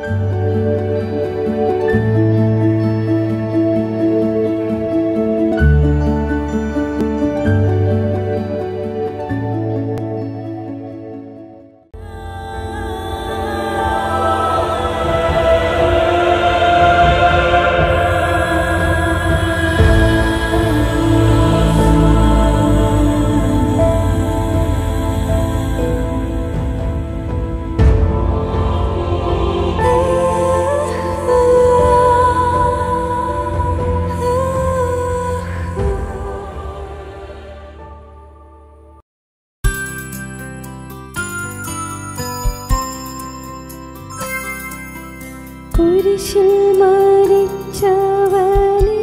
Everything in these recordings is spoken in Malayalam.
കുരിശിൽ മരിച്ചവനെ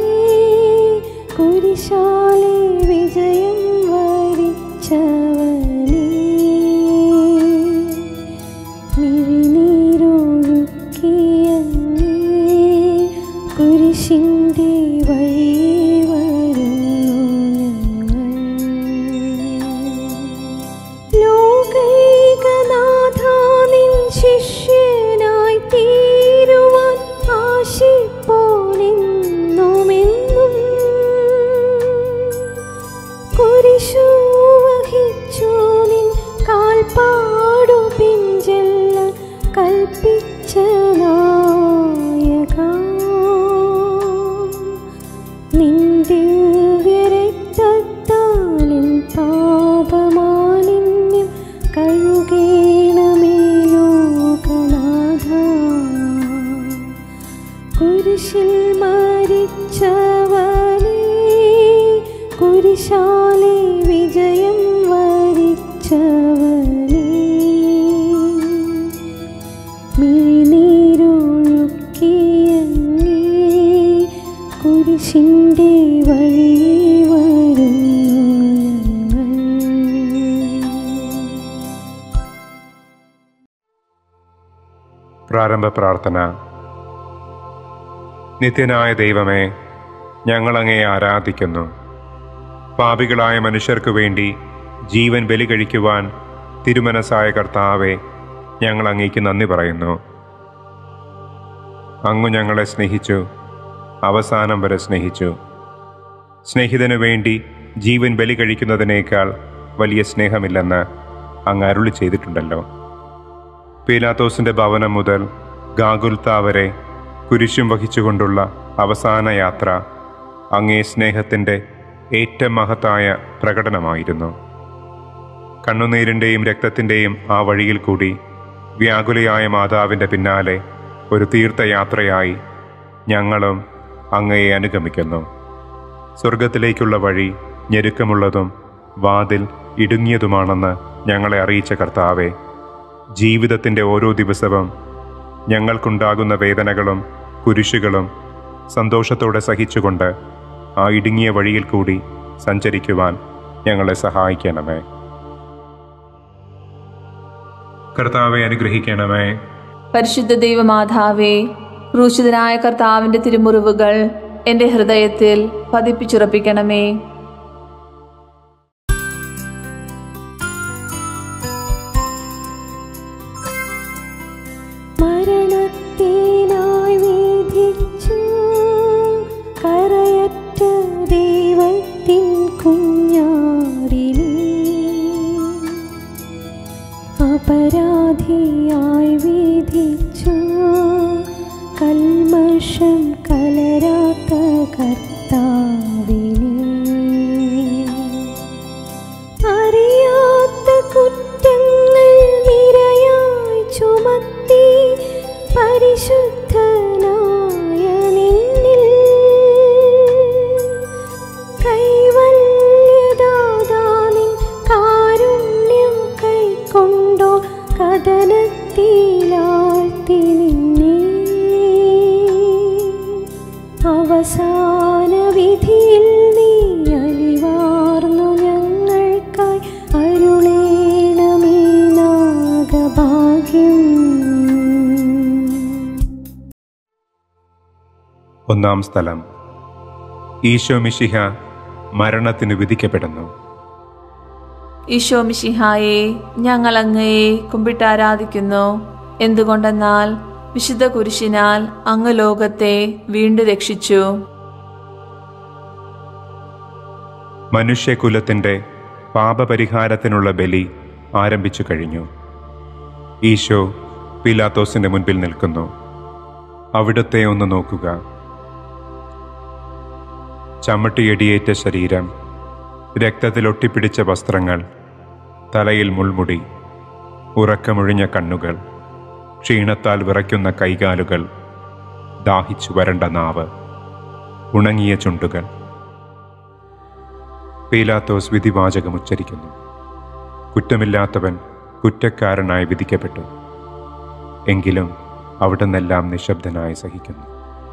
കുരിശാലെ വിജയം വരിച്ചവനെ മിഴിനീരൊഴുക്കിയങ്ങേ കുരിശിൻ്റെ വഴി വരുന്നു ഞങ്ങൾ ലോകൈകനാഥാനിൻ ശിഷ്യനായി തീരുവാൻ ആശിപ്പോനെന്നുമെന്നും കുരിശു വഹിച്ചു നിൻ കാൽപ്പാടു പിഞ്ചെല്ലാൻ കൽപ്പിച്ച നായക നിന്ദിവ്യരക്തത്താലിൻ പാപമാലിന്യം കഴുകേണമേ ലോകനാഥ കുരിശിൽ മരിച്ചവനെ കുരിശാലെ വിജയം വരിച്ചവനെ മിഴിനീരൊഴുക്കിയങ്ങേ കുരിശിൻ്റെ വഴി വരുന്നു ഞങ്ങൾ പ്രാരംഭ പ്രാർത്ഥന നിത്യനായ ദൈവമേ ഞങ്ങൾ അങ്ങേ ആരാധിക്കുന്നു പാപികളായ മനുഷ്യർക്കു വേണ്ടി ജീവൻ ബലി കഴിക്കുവാൻ തിരുമനസായ കർത്താവെ ഞങ്ങൾ അങ്ങേക്ക് നന്ദി പറയുന്നു അങ്ങു ഞങ്ങളെ സ്നേഹിച്ചു അവസാനം വരെ സ്നേഹിച്ചു സ്നേഹിതനു വേണ്ടി ജീവൻ ബലി കഴിക്കുന്നതിനേക്കാൾ വലിയ സ്നേഹമില്ലെന്ന് അങ്ങ് അരുളി ചെയ്തിട്ടുണ്ടല്ലോ പീലാത്തോസിന്റെ ഭവനം മുതൽ ഗാഗുൽത്ത വരെ കുരിശും വഹിച്ചുകൊണ്ടുള്ള അവസാന യാത്ര അങ്ങേ സ്നേഹത്തിൻ്റെ ഏറ്റവും മഹത്തായ പ്രകടനമായിരുന്നു കണ്ണുനീരിൻ്റെയും രക്തത്തിൻ്റെയും ആ വഴിയിൽ കൂടി വ്യാകുലയായ മാതാവിൻ്റെ പിന്നാലെ ഒരു തീർത്ഥയാത്രയായി ഞങ്ങളും അങ്ങയെ അനുഗമിക്കുന്നു സ്വർഗത്തിലേക്കുള്ള വഴി ഞെരുക്കമുള്ളതും വാതിൽ ഇടുങ്ങിയതുമാണെന്ന് ഞങ്ങളെ അറിയിച്ച കർത്താവെ ജീവിതത്തിൻ്റെ ഓരോ ദിവസവും ഞങ്ങൾക്കുണ്ടാകുന്ന വേദനകളും കുരിശുകളും സന്തോഷത്തോടെ സഹിച്ചുകൊണ്ട് ആ ഇടുങ്ങിയ വഴിയിൽ കൂടി സഞ്ചരിക്കുവാൻ ഞങ്ങളെ സഹായിക്കണമേ കർത്താവെ അനുഗ്രഹിക്കണമേ പരിശുദ്ധ ദൈവമാതാവേ ക്രൂശിതനായ കർത്താവിന്റെ തിരുമുറിവുകൾ എന്റെ ഹൃദയത്തിൽ പതിപ്പിച്ചുറപ്പിക്കണമേ മരണത്തിനായി വിധിച്ചു കരയറ്റ ദൈവത്തിൻ കുഞ്ഞാടിനെ അപരാധിയായി വിധിച്ചു കൽമഷം കലരാത്ത കർത്താവിനെ അറിയാത്ത കുറ്റങ്ങൾ നിരയായി ചുമത്തി പരിശുദ്ധനായ നിന്നിൽ കൈവല്യദാതാനിൻ കാരുണ്യം കൈക്കൊണ്ടോ കഥനത്തിലാഴ്ത്തി നിന്നെ അവസാന വിധിയിൽ നീ അലിവാർന്നു ഞങ്ങൾക്കായി അരുളേണമേ നാഗഭാഗ്യം ഒന്നാം സ്ഥലം ഈശോ മിശിഹ മരണത്തിന് വിധിക്കപ്പെടുന്നു ഈശോ മിശിഹായെ ഞങ്ങൾ അങ്ങയെ കുമ്പിട്ട് ആരാധിക്കുന്നു എന്തുകൊണ്ടെന്നാൽ വിശുദ്ധ കുരിശിനാൽ അങ്ങ് ലോകത്തെ വീണ്ടും രക്ഷിച്ചു മനുഷ്യകുലത്തിൻ്റെ പാപപരിഹാരത്തിനുള്ള ബലി ആരംഭിച്ചു കഴിഞ്ഞു ഈശോ പീലാത്തോസിന്റെ മുൻപിൽ നിൽക്കുന്നു അവിടുത്തെ ഒന്ന് നോക്കുക ചമ്മട്ടിയടിയേറ്റ ശരീരം രക്തത്തിൽ ഒട്ടിപ്പിടിച്ച വസ്ത്രങ്ങൾ തലയിൽ മുൾമുടി ഉറക്കമൊഴിഞ്ഞ കണ്ണുകൾ ക്ഷീണത്താൽ വിറയ്ക്കുന്ന കൈകാലുകൾ ദാഹിച്ചു വരണ്ട നാവ് ഉണങ്ങിയ ചുണ്ടുകൾ പീലാത്തോസ് വിധിവാചകം ഉച്ചരിക്കുന്നു കുറ്റമില്ലാത്തവൻ കുറ്റക്കാരനായി വിധിക്കപ്പെട്ടു എങ്കിലും അവിടുന്നെല്ലാം നിശബ്ദനായി സഹിക്കുന്നു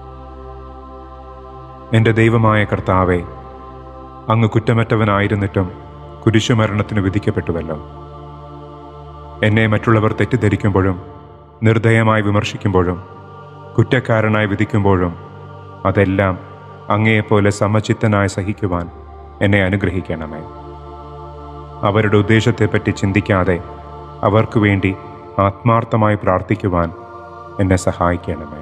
എൻ്റെ ദൈവമായ കർത്താവെ അങ്ങ് കുറ്റമറ്റവനായിരുന്നിട്ടും കുരിശുമരണത്തിന് വിധിക്കപ്പെട്ടുവല്ലോ എന്നെ മറ്റുള്ളവർ തെറ്റിദ്ധരിക്കുമ്പോഴും നിർദ്ദയമായി വിമർശിക്കുമ്പോഴും കുറ്റക്കാരനായി വിധിക്കുമ്പോഴും അതെല്ലാം അങ്ങയെപ്പോലെ സമചിത്തനായി സഹിക്കുവാൻ എന്നെ അനുഗ്രഹിക്കണമേ അവരുടെ ഉദ്ദേശത്തെപ്പറ്റി ചിന്തിക്കാതെ അവർക്ക് വേണ്ടി ആത്മാർത്ഥമായി പ്രാർത്ഥിക്കുവാൻ എന്നെ സഹായിക്കണമേ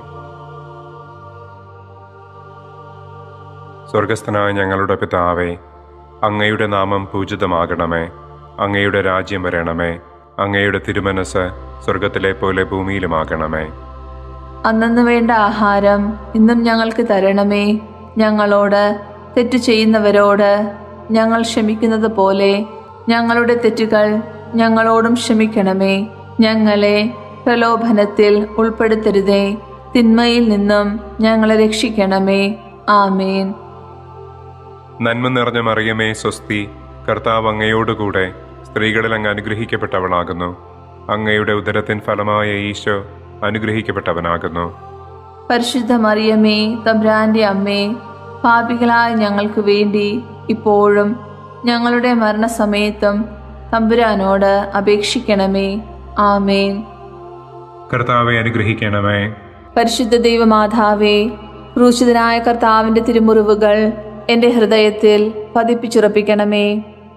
സ്വർഗസ്ഥനായ ഞങ്ങളുടെ പിതാവേ അങ്ങയുടെ നാമം പൂജിതമാകണമേ അങ്ങയുടെ രാജ്യം വരണമേ അങ്ങയുടെ തിരുമനസ് സ്വർഗത്തിലെ പോലെ ഭൂമിയിലുമാകണമേ അന്നു വേണ്ട ആഹാരം ഇന്നും ഞങ്ങൾക്ക് തരണമേ ഞങ്ങളോട് തെറ്റു ചെയ്യുന്നവരോട് ഞങ്ങൾ ക്ഷമിക്കുന്നത് പോലെ ഞങ്ങളുടെ തെറ്റുകൾ ഞങ്ങളോടും ക്ഷമിക്കണമേ ഞങ്ങളെ പ്രലോഭനത്തിൽ ഉൾപ്പെടുത്തരുതേ തിന്മയിൽ നിന്നും ഞങ്ങളെ രക്ഷിക്കണമേ ആമേൻ നന്മ നിറഞ്ഞ മറിയമേ സ്വസ്തി കർത്താവ് അങ്ങയോടുകൂടെ സ്ത്രീകളിൽ അങ്ങ് അനുഗ്രഹിക്കപ്പെട്ടവളാകുന്നു അങ്ങയുടെ ഉദരത്തിൻ ഫലമായ ഈശോ അനുഗ്രഹിക്കപ്പെട്ടവനാകുന്നു പരിശുദ്ധ മറിയമേ തബ്രാന്റെ അമ്മേ പാപികളായ ഞങ്ങൾക്ക് വേണ്ടി ഇപ്പോഴും ഞങ്ങളുടെ മരണസമയത്തും തമ്പുരാനോട് അപേക്ഷിക്കണമേ ആമേൻ കർത്താവെ അനുഗ്രഹിക്കണമേ പരിശുദ്ധ ദൈവമാതാവേ ക്രൂശിതനായ കർത്താവിന്റെ തിരുമുറിവുകൾ എൻ്റെ ഹൃദയത്തിൽ പതിപ്പിച്ചുറപ്പിക്കണമേ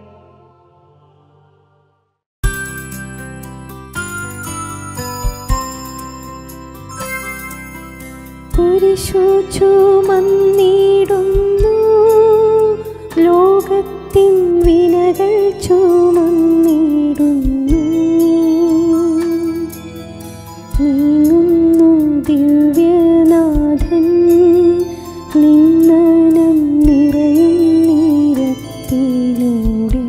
കുരിശു ചുമന്നിടുന്നു ലോകത്തിൻ വിനകൾ ചുമന്നിടുന്നു നീങ്ങുന്നു ദിവ്യനാഥൻ നിന്നനം നിറയും നീരത്തിലൂടെ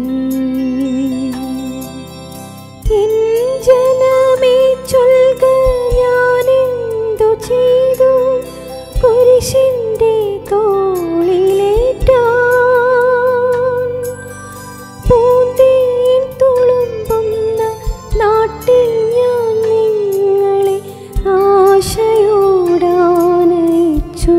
എൻ ജനമേ ചൊൽക ഞാനെന്തു ചെയ്തു കുരിശിന്റെ തോളിലേറ്റാൻ പൂന്തേൻ തുളുമ്പുന്ന നാട്ടിൽ ഞാൻ നിങ്ങളെ ആശയോടാനയിച്ചു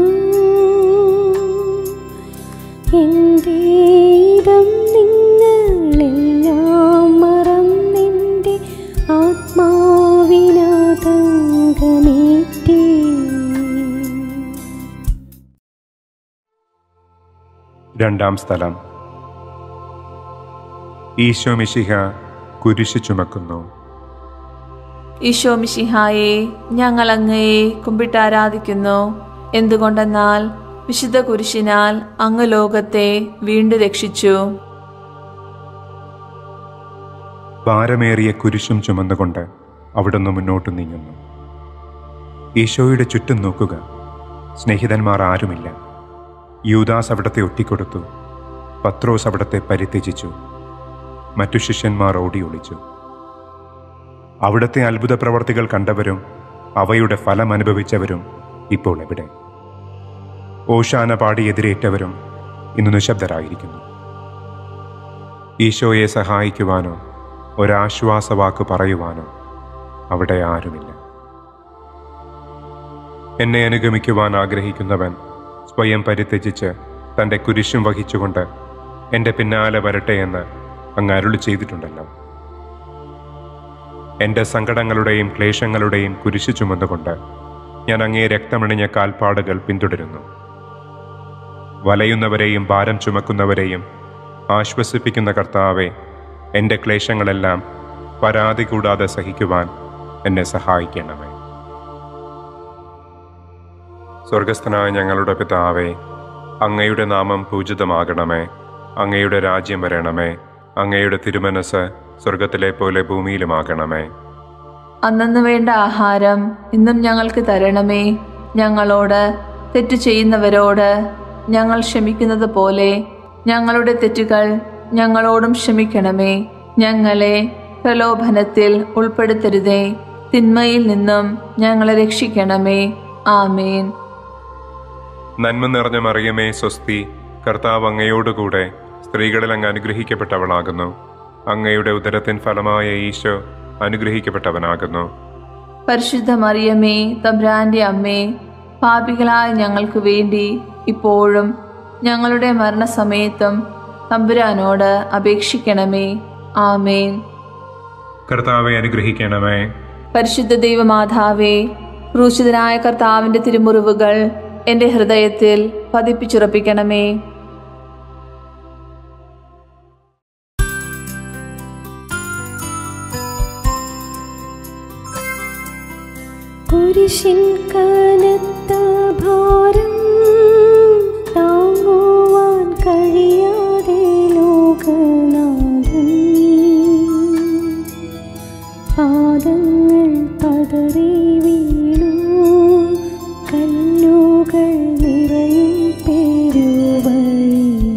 എന്റെ ഇതം നിങ്ങളെല്ലാം മറന്നെൻ്റെ ആത്മാവിനാതങ്കമേറ്റി രണ്ടാം സ്ഥലം ഈശോ മിശിഹ കുരിശ് ചുമക്കുന്നു ഈശോ മിശിഹായെ ഞങ്ങൾ അങ്ങയെ കുമ്പിട്ടാരാധിക്കുന്നു എന്തുകൊണ്ടെന്നാൽ വിശുദ്ധ കുരിശിനാൽ അങ്ങ് ലോകത്തെ വീണ്ടും രക്ഷിച്ചു ഭാരമേറിയ കുരിശും ചുമന്നുകൊണ്ട് അവിടുന്ന് മുന്നോട്ട് നീങ്ങുന്നു ഈശോയുടെ ചുറ്റും നോക്കുക സ്നേഹിതന്മാർ ആരുമില്ല യൂദാസ് അവിടത്തെ ഒറ്റിക്കൊടുത്തു പത്രോസ് അവിടത്തെ പരിത്യജിച്ചു മറ്റു ശിഷ്യന്മാർ ഓടി ഒളിച്ചു അവിടുത്തെ അത്ഭുത പ്രവർത്തികൾ കണ്ടവരും അവയുടെ ഫലം അനുഭവിച്ചവരും ഇപ്പോൾ എവിടെ ഓശാന പാടി എതിരേറ്റവരും ഇന്ന് നിശബ്ദരായിരിക്കുന്നു ഈശോയെ സഹായിക്കുവാനോ ഒരാശ്വാസവാക്ക് പറയുവാനോ അവിടെ ആരുമില്ല എന്നെ അനുഗമിക്കുവാൻ ആഗ്രഹിക്കുന്നവൻ സ്വയം പരിത്യജിച്ച് തൻ്റെ കുരിശും വഹിച്ചുകൊണ്ട് എൻ്റെ പിന്നാലെ വരട്ടെ എന്ന് അങ്ങ് അരുളി ചെയ്തിട്ടുണ്ടല്ലോ എൻ്റെ സങ്കടങ്ങളുടെയും ക്ലേശങ്ങളുടെയും കുരിശു ചുമന്നുകൊണ്ട് ഞാൻ അങ്ങേ രക്തമണിഞ്ഞ കാൽപ്പാടുകൾ പിന്തുടരുന്നു വലയുന്നവരെയും ഭാരം ചുമക്കുന്നവരെയും ആശ്വസിപ്പിക്കുന്ന കർത്താവെ എൻ്റെ ക്ലേശങ്ങളെല്ലാം പരാതി കൂടാതെ സഹിക്കുവാൻ എന്നെ സഹായിക്കണമേ സ്വർഗസ്ഥനായ ഞങ്ങളുടെ പിതാവേ അങ്ങയുടെ നാമം പൂജിതമാകണമേ അങ്ങയുടെ രാജ്യം വരണമേ അങ്ങയുടെ തിരുമനസ് സ്വർഗത്തിലെ പോലെ ഭൂമിയിലുമാകണമേ അന്നന്ന് വേണ്ട ആഹാരം ഇന്നും ഞങ്ങൾക്ക് തരണമേ ഞങ്ങളോട് തെറ്റ് ചെയ്യുന്നവരോട് ഞങ്ങൾ ക്ഷമിക്കുന്നത് പോലെ ഞങ്ങളുടെ തെറ്റുകൾ ഞങ്ങളോടും ക്ഷമിക്കണമേ ഞങ്ങളെ പ്രലോഭനത്തിൽ ഉൾപ്പെടുത്തരുതേ തിന്മയിൽ നിന്നും ഞങ്ങളെ രക്ഷിക്കണമേ ആമേൻ നന്മ നിറഞ്ഞ മറിയമേ സ്വസ്തി കർത്താവ് അങ്ങയോടുകൂടെ സ്ത്രീകളിൽ അങ്ങ് അനുഗ്രഹിക്കപ്പെട്ടവളാകുന്നു അങ്ങയുടെ ഉദരത്തിൻ ഫലമായ ഈശോ അനുഗ്രഹിക്കപ്പെട്ടവനാകുന്നു പരിശുദ്ധ മറിയമേ തബ്രാന്റെ അമ്മേ പാപികളായ ഞങ്ങൾക്ക് വേണ്ടി ഇപ്പോഴും ഞങ്ങളുടെ മരണസമയത്തും തമ്പുരാനോട് അപേക്ഷിക്കണമേ ആമേൻ കർത്താവെ അനുഗ്രഹിക്കണമേ പരിശുദ്ധ ദൈവമാതാവേ ക്രൂശിതനായ കർത്താവിന്റെ തിരുമുറിവുകൾ എൻ്റെ ഹൃദയത്തിൽ പതിപ്പിച്ചുറപ്പിക്കണമേ കുരിശിൻ കനത്ത ഭാരം താങ്ങുവാൻ കഴിയാതെ ലോകനാഥൻ പാദങ്ങൾ പതറി വീണു കല്ലുകൾ നിറയും പെരുവഴിയിൽ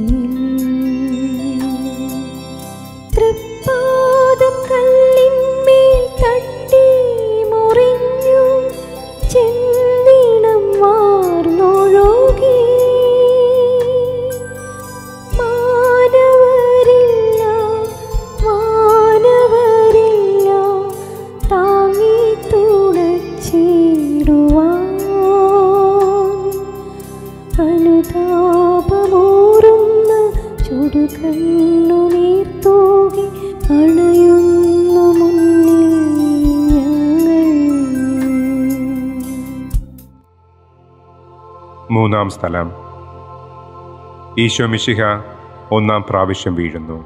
തൃപ്പാദം കല്ലിന്മേൽ തട്ടി മുറിഞ്ഞു ചെന്നിടം വാർന്നൊഴുകി മാനവരില്ല മാനവരില്ല താങ്ങി തുടച്ചിടുവാൻ അനുതാപമൂറുന്ന ചുടുകണ്ണുനീർ തൂകി അണയുന്നു മുന്നിൽ ഞങ്ങൾ മൂന്നാം സ്ഥലം ഈശോ മിശിഹ ഒന്നാം പ്രാവശ്യം വീഴുന്നു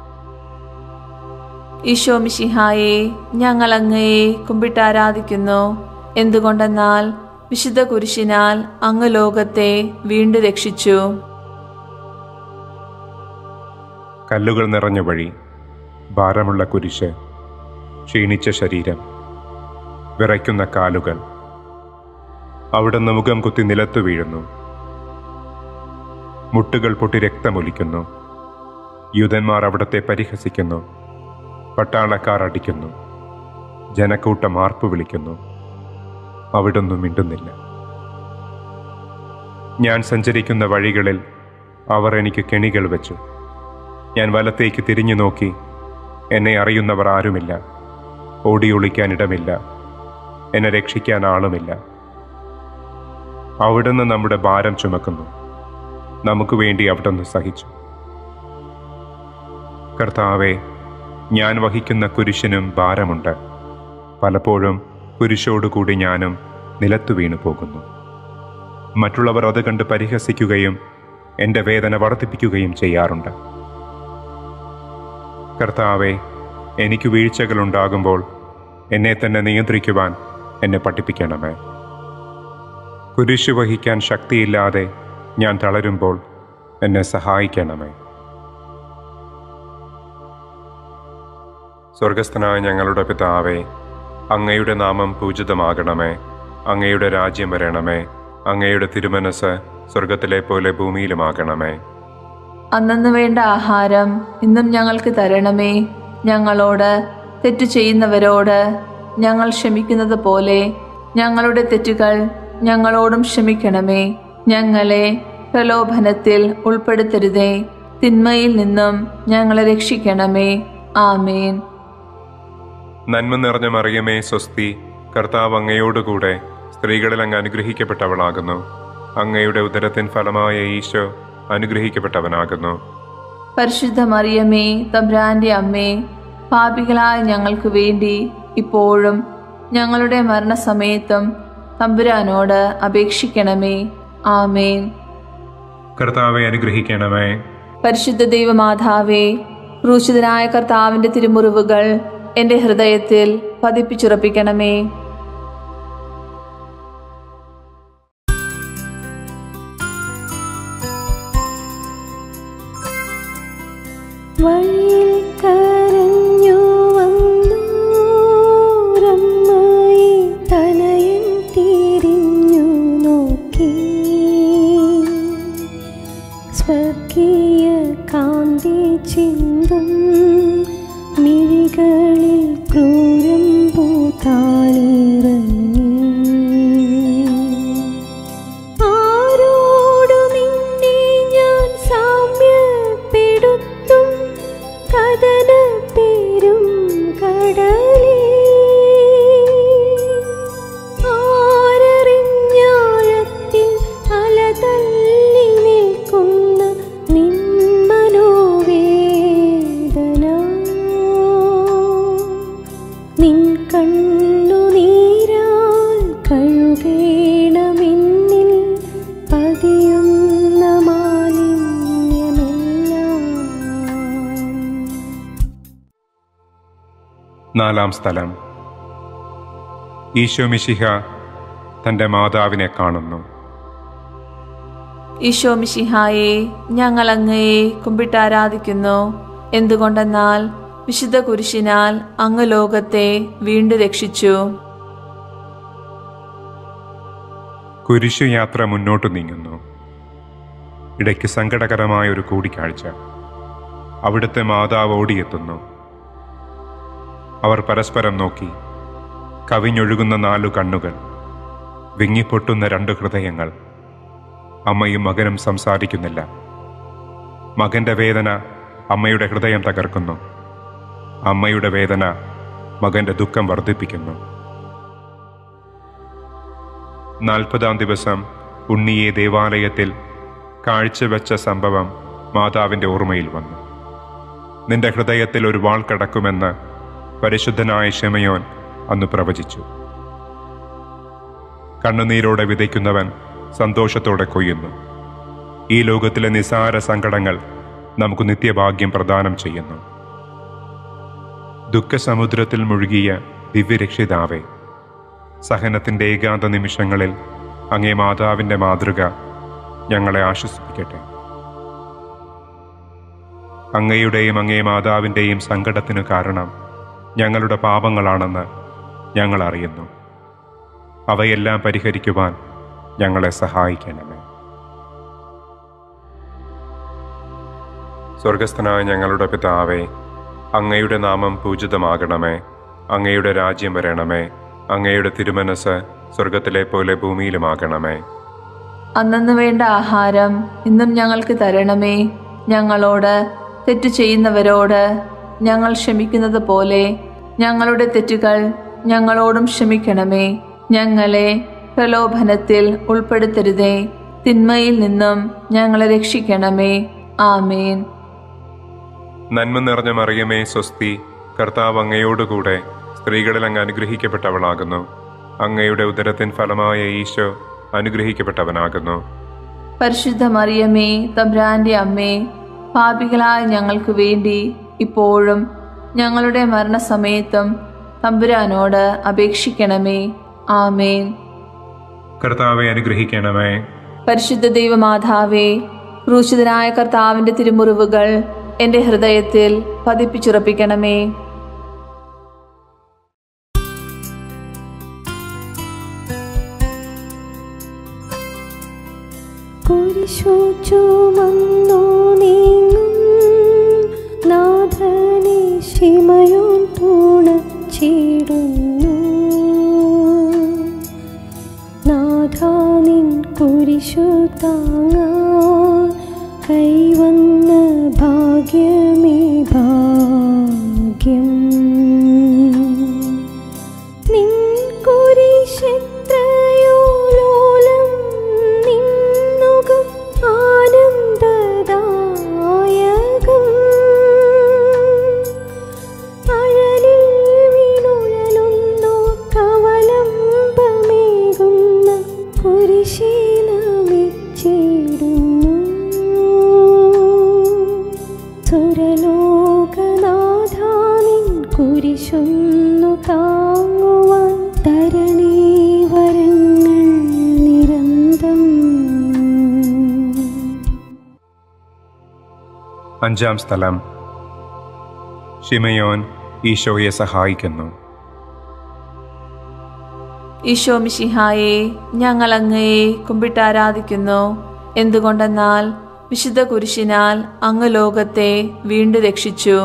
ഈശോ മിശിഹായെ ഞങ്ങൾ അങ്ങയെ കുമ്പിട്ടാരാധിക്കുന്നു എന്തുകൊണ്ടെന്നാൽ വിശുദ്ധ കുരിശിനാൽ അങ്ങ് ലോകത്തെ വീണ്ടും രക്ഷിച്ചു കല്ലുകൾ നിറഞ്ഞ വഴി ഭാരമുള്ള കുരിശ് ക്ഷീണിച്ച ശരീരം വിറയ്ക്കുന്ന കാലുകൾ അവിടുന്ന് മുഖം കുത്തി നിലത്തു വീഴുന്നു മുട്ടുകൾ പൊട്ടി രക്തമൊലിക്കുന്നു യൂതന്മാർ അവിടത്തെ പരിഹസിക്കുന്നു പട്ടാളക്കാർ അടിക്കുന്നു ജനക്കൂട്ടം ആർപ്പു വിളിക്കുന്നു അവിടൊന്നു മിണ്ടുന്നില്ല ഞാൻ സഞ്ചരിക്കുന്ന വഴികളിൽ അവർ എനിക്ക് കെണികൾ വെച്ചു ഞാൻ വലത്തേക്ക് തിരിഞ്ഞു നോക്കി എന്നെ അറിയുന്നവർ ആരുമില്ല ഓടി ഒളിക്കാൻ ഇടമില്ല എന്നെ രക്ഷിക്കാൻ ആളുമില്ല അവിടുന്ന് നമ്മുടെ ഭാരം ചുമക്കുന്നു നമുക്ക് വേണ്ടി അവിടുന്ന് സഹിച്ചു കർത്താവെ ഞാൻ വഹിക്കുന്ന കുരിശിനും ഭാരമുണ്ട് പലപ്പോഴും കുരിശോടുകൂടി ഞാനും നിലത്തു വീണു പോകുന്നു മറ്റുള്ളവർ അത് കണ്ട് പരിഹസിക്കുകയും എൻ്റെ വേദന വർദ്ധിപ്പിക്കുകയും ചെയ്യാറുണ്ട് കർത്താവെ എനിക്ക് വീഴ്ചകളുണ്ടാകുമ്പോൾ എന്നെ തന്നെ നിയന്ത്രിക്കുവാൻ എന്നെ പഠിപ്പിക്കണമേ കുരിശു വഹിക്കാൻ ശക്തിയില്ലാതെ ഞാൻ തളരുമ്പോൾ എന്നെ സഹായിക്കണമേ സ്വർഗസ്ഥനായ ഞങ്ങളുടെ പിതാവേ അങ്ങയുടെ നാമം പൂജിതമാകണമേ അങ്ങയുടെ രാജ്യം വരണമേ അങ്ങയുടെ തിരുമനസ് സ്വർഗത്തിലെ പോലെ ഭൂമിയിലുമാകണമേ അന്നന്ന് വേണ്ട ആഹാരം ഇന്നും ഞങ്ങൾക്ക് തരണമേ ഞങ്ങളോട് തെറ്റു ചെയ്യുന്നവരോട് ഞങ്ങൾ ക്ഷമിക്കുന്നത് പോലെ ഞങ്ങളുടെ തെറ്റുകൾ ഞങ്ങളോടും ക്ഷമിക്കണമേ ഞങ്ങളെ പ്രലോഭനത്തിൽ ഉൾപ്പെടുത്തരുതേ തിന്മയിൽ നിന്നും ഞങ്ങളെ രക്ഷിക്കണമേ ആമേൻ നന്മ നിറഞ്ഞ മറിയമേ സ്വസ്തി കർത്താവ് അങ്ങയോടുകൂടെ സ്ത്രീകളിൽ അങ്ങ് അനുഗ്രഹിക്കപ്പെട്ടവളാകുന്നു അങ്ങയുടെ ഉദരത്തിൻ ഫലമായ ഈശോ അനുഗ്രഹിക്കപ്പെട്ടവനാകുന്നു പരിശുദ്ധ മറിയമേ തബ്രാന്റെ അമ്മേ പാപികളായ ഞങ്ങൾക്ക് വേണ്ടി ഇപ്പോഴും ഞങ്ങളുടെ മരണസമയത്തും തമ്പുരാനോട് അപേക്ഷിക്കണമേ ആമേൻ കർത്താവെ അനുഗ്രഹിക്കണമേ പരിശുദ്ധ ദൈവമാതാവേ ക്രൂശിതനായ കർത്താവിന്റെ തിരുമുറിവുകൾ എൻ്റെ ഹൃദയത്തിൽ പതിപ്പിച്ചുറപ്പിക്കണമേ വഴിയിൽ കരഞ്ഞു വന്നോരമ്മയെ തനയൻ തിരിഞ്ഞു നോക്കി സ്വർഗീയ കാന്തി ചിന്തും മിഴികളിൽ ക്രൂരം പൂത്താണിറങ്ങി ആരോടു നിന്നെ ഞാൻ സാമ്യപ്പെടുത്തും കഥന പേരും കടലേ ആരറിഞ്ഞാഴത്തിൽ അലതല്ലി നിൽക്കുന്ന നിന്മനോവേദന നിൻ കണ്ണുനീരാൽ കഴുകേണമെന്നിൽ പതിയുന്ന മാലിന്യമെല്ലാം നാലാം സ്ഥലം ഈശോ മിശിഹ തൻ്റെ മാതാവിനെ കാണുന്നു ഈശോ മിശിഹായെ ഞങ്ങൾ അങ്ങയെ കുമ്പിട്ടാരാധിക്കുന്നു എന്തുകൊണ്ടെന്നാൽ വിശുദ്ധ കുരിശിനാൽ അങ്ങ് ലോകത്തെ വീണ്ടും രക്ഷിച്ചു കുരിശു യാത്ര മുന്നോട്ട് നീങ്ങുന്നു ഇടയ്ക്ക് സങ്കടകരമായ ഒരു കൂടിക്കാഴ്ച അവിടുത്തെ മാതാവ് ഓടിയെത്തുന്നു അവർ പരസ്പരം നോക്കി കവിഞ്ഞൊഴുകുന്ന നാലു കണ്ണുകൾ വിങ്ങിപ്പൊട്ടുന്ന രണ്ട് ഹൃദയങ്ങൾ അമ്മയും മകനും സംസാരിക്കുന്നില്ല മകന്റെ വേദന അമ്മയുടെ ഹൃദയം തകർക്കുന്നു അമ്മയുടെ വേദന മകന്റെ ദുഃഖം വർദ്ധിപ്പിക്കുന്നു നാൽപ്പതാം ദിവസം ഉണ്ണിയെ ദേവാലയത്തിൽ കാഴ്ചവെച്ച സംഭവം മാതാവിൻ്റെ ഓർമ്മയിൽ വന്നു നിന്റെ ഹൃദയത്തിൽ ഒരു വാൾ കടക്കുമെന്ന് പരിശുദ്ധനായ ഷെമയോൻ അന്ന് പ്രവചിച്ചു കണ്ണുനീരോടെ വിതയ്ക്കുന്നവൻ സന്തോഷത്തോടെ കൊയ്യുന്നു ഈ ലോകത്തിലെ നിസാര സങ്കടങ്ങൾ നമുക്ക് നിത്യഭാഗ്യം പ്രദാനം ചെയ്യുന്നു ദുഃഖസമുദ്രത്തിൽ മുഴുകിയ ദിവ്യരക്ഷിതാവേ സഹനത്തിൻ്റെ ഏകാന്ത നിമിഷങ്ങളിൽ അങ്ങേ മാതാവിൻ്റെ മാതൃക ഞങ്ങളെ ആശ്വസിപ്പിക്കട്ടെ അങ്ങയുടെയും അങ്ങേ മാതാവിൻ്റെയും സങ്കടത്തിനു കാരണം ഞങ്ങളുടെ പാപങ്ങളാണെന്ന് ഞങ്ങൾ അറിയുന്നു അവയെല്ലാം പരിഹരിക്കുവാൻ ഞങ്ങളെ സഹായിക്കണമേ സ്വർഗസ്ഥനായ ഞങ്ങളുടെ പിതാവേ അങ്ങയുടെ നാമം പൂജിതമാകണമേ അങ്ങയുടെ രാജ്യം വരണമേ അങ്ങയുടെ തിരുമനസ് സ്വർഗത്തിലെ പോലെ ഭൂമിയിലുമാകണമേ അന്നു വേണ്ട ആഹാരം ഇന്നും ഞങ്ങൾക്ക് തരണമേ ഞങ്ങളോട് തെറ്റ് ചെയ്യുന്നവരോട് ഞങ്ങൾ ക്ഷമിക്കുന്നത് പോലെ ഞങ്ങളുടെ തെറ്റുകൾ ഞങ്ങളോടും ക്ഷമിക്കണമേ ഞങ്ങളെ പ്രലോഭനത്തിൽ ഉൾപ്പെടുത്തരുതേ തിന്മയിൽ നിന്നും ഞങ്ങളെ രക്ഷിക്കണമേ ആമേൻ നന്മ നിറഞ്ഞ മറിയമേ സ്വസ്തി കർത്താവ് അങ്ങയോടുകൂടെ സ്ത്രീകളിൽ അങ്ങ് അനുഗ്രഹിക്കപ്പെട്ടവളാകുന്നു അങ്ങയുടെ ഉദരത്തിൻ ഫലമായ ഈശോ അനുഗ്രഹിക്കപ്പെട്ടവനാകുന്നു പരിശുദ്ധ മറിയമേ തബ്രാന്റെ അമ്മേ പാപികളായ ഞങ്ങൾക്ക് വേണ്ടി ഇപ്പോഴും ഞങ്ങളുടെ മരണസമയത്തും തമ്പുരാനോട് അപേക്ഷിക്കണമേ ആമേൻ കർത്താവെ അനുഗ്രഹിക്കണമേ പരിശുദ്ധ ദൈവമാതാവേ ക്രൂശിതനായ കർത്താവിന്റെ തിരുമുറിവുകൾ എൻ്റെ ഹൃദയത്തിൽ പതിപ്പിച്ചുറപ്പിക്കണമേ കുരിശു ചുമന്നു നീങ്ങും നാഥനെ ശിമയോൻ തുണച്ചിടുന്നു നാഥാനിൻ കുരിശു താങ്ങാൻ കൈവന്ന ഭാഗ്യമേ ഭാഗ്യം നിൻ കുരിശെത്രയോ ലോലം നിന്നുകം ആനന്ദദായകം അഴലിൽ വീണുഴലുന്നു കവലംബമേകുന്ന കുരിശീലമിച്ചിടുന്നു സുരലോകനാഥാനിൻ കുരിശൊന്നു താങ്ങുവാൻ തരണീ വരങ്ങൾ നിരന്തം അഞ്ചാം സ്ഥലം ഷിമയോൻ ഈശോയെ സഹായിക്കുന്നു ഈശോ മിശിഹായെ ഞങ്ങൾ അങ്ങയെ കുമ്പിട്ടാരാധിക്കുന്നു എന്തുകൊണ്ടെന്നാൽ വിശുദ്ധ കുരിശിനാൽ അങ്ങ് ലോകത്തെ വീണ്ടും രക്ഷിച്ചു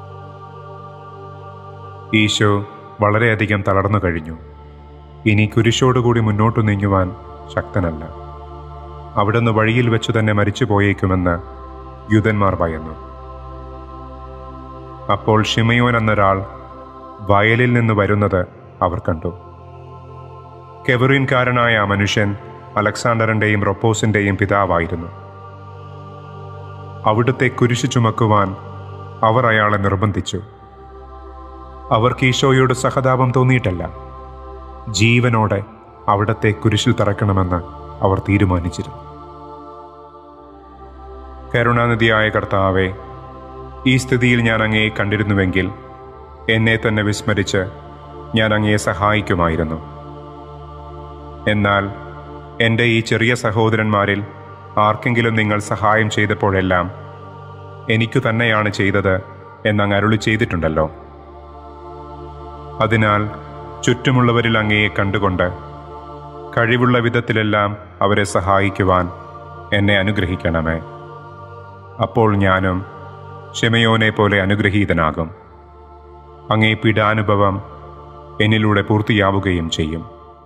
ഈശോ വളരെയധികം തളർന്നു കഴിഞ്ഞു ഇനി കുരിശോടുകൂടി മുന്നോട്ടു നീങ്ങുവാൻ ശക്തനല്ല അവിടുന്ന് വഴിയിൽ വെച്ചു തന്നെ മരിച്ചു പോയേക്കുമെന്ന് യൂതന്മാർ ഭയന്നു അപ്പോൾ ഷിമയോൻ എന്നൊരാൾ വയലിൽ നിന്ന് വരുന്നത് അവർ കണ്ടു കെവറിൻകാരനായ ആ മനുഷ്യൻ അലക്സാണ്ടറിന്റെയും റൊപ്പോസിന്റെയും പിതാവായിരുന്നു അവിടുത്തെ കുരിശു ചുമക്കുവാൻ അവർ അയാളെ നിർബന്ധിച്ചു അവർക്ക് ഈശോയോട് സഹതാപം തോന്നിയിട്ടല്ല ജീവനോടെ അവിടത്തെ കുരിശിൽ തറക്കണമെന്ന് അവർ തീരുമാനിച്ചിരുന്നു കരുണാനിധിയായ കർത്താവെ ഈ സ്ഥിതിയിൽ ഞാൻ അങ്ങയെ കണ്ടിരുന്നുവെങ്കിൽ എന്നെ തന്നെ വിസ്മരിച്ച് ഞാൻ അങ്ങയെ സഹായിക്കുമായിരുന്നു എന്നാൽ എൻ്റെ ഈ ചെറിയ സഹോദരന്മാരിൽ ആർക്കെങ്കിലും നിങ്ങൾ സഹായം ചെയ്തപ്പോഴെല്ലാം എനിക്കു തന്നെയാണ് ചെയ്തത് എന്നങ്ങ് അരുളി ചെയ്തിട്ടുണ്ടല്ലോ അതിനാൽ ചുറ്റുമുള്ളവരിൽ അങ്ങയെ കണ്ടുകൊണ്ട് കഴിവുള്ള വിധത്തിലെല്ലാം അവരെ സഹായിക്കുവാൻ എന്നെ അനുഗ്രഹിക്കണമേ അപ്പോൾ ഞാനും ഷെമയോനെ പോലെ അനുഗ്രഹീതനാകും അങ്ങേ പീഡാനുഭവം എന്നിലൂടെ പൂർത്തിയാവുകയും ചെയ്യും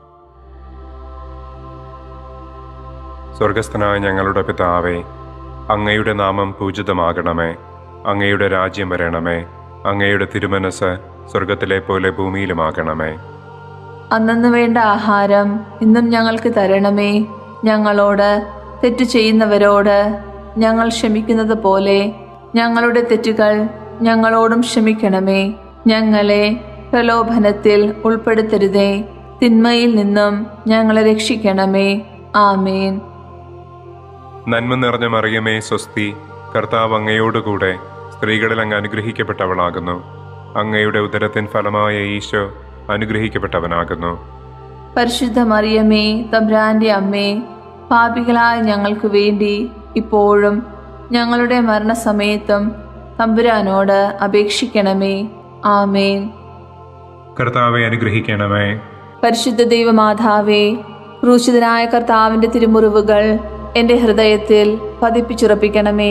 സ്വർഗസ്ഥനായ ഞങ്ങളുടെ പിതാവേ അങ്ങയുടെ നാമം പൂജിതമാകണമേ അങ്ങയുടെ രാജ്യം വരണമേ അങ്ങയുടെ തിരുമനസ് സ്വർഗത്തിലെ പോലെ ഭൂമിയിലുമാകണമേ അന്നു വേണ്ട ആഹാരം ഇന്നും ഞങ്ങൾക്ക് തരണമേ ഞങ്ങളോട് തെറ്റു ചെയ്യുന്നവരോട് ഞങ്ങൾ ക്ഷമിക്കുന്നത് പോലെ ഞങ്ങളുടെ തെറ്റുകൾ ഞങ്ങളോടും ക്ഷമിക്കണമേ ഞങ്ങളെ പ്രലോഭനത്തിൽ ഉൾപ്പെടുത്തരുതേ തിന്മയിൽ നിന്നും ഞങ്ങളെ രക്ഷിക്കണമേ ആമേൻ നന്മ നിറഞ്ഞ മറിയമേ സ്വസ്തി കർത്താവ് അങ്ങയോടുകൂടെ സ്ത്രീകളിൽ അങ്ങ് അനുഗ്രഹിക്കപ്പെട്ടവളാകുന്നു അങ്ങയുടെ ഉദരത്തിൻ ഫലമായ ഈശോ അനുഗ്രഹിക്കപ്പെട്ടവനാകുന്നു പരിശുദ്ധ മറിയമേ തബ്രാന്റെ അമ്മേ പാപികളായ ഞങ്ങൾക്ക് വേണ്ടി ഇപ്പോഴും ഞങ്ങളുടെ മരണസമയത്തും തമ്പുരാനോട് അപേക്ഷിക്കണമേ ആമേൻ കർത്താവെ അനുഗ്രഹിക്കണമേ പരിശുദ്ധ ദൈവമാതാവേ ക്രൂശിതനായ കർത്താവിന്റെ തിരുമുറിവുകൾ എന്റെ ഹൃദയത്തിൽ പതിപ്പിച്ചുറപ്പിക്കണമേ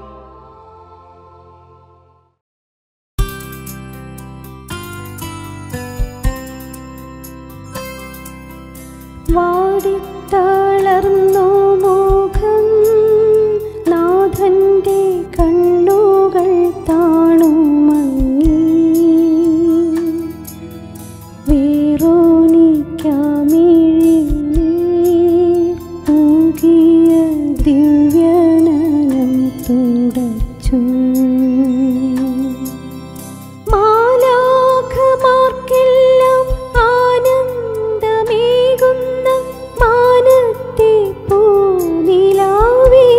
വാടിത്തളർന്നു മുഖം നാഥന്റെ കണ്ണുകൾ താണു മങ്ങി വേറോനിക്കാമിഴിനീ തൂകിയ ദിവ്യനനം തുടച്ചു മാലാഖമാർക്കെല്ലാം ആനന്ദമേകുന്ന മാനത്തെ പൂനിലാവേ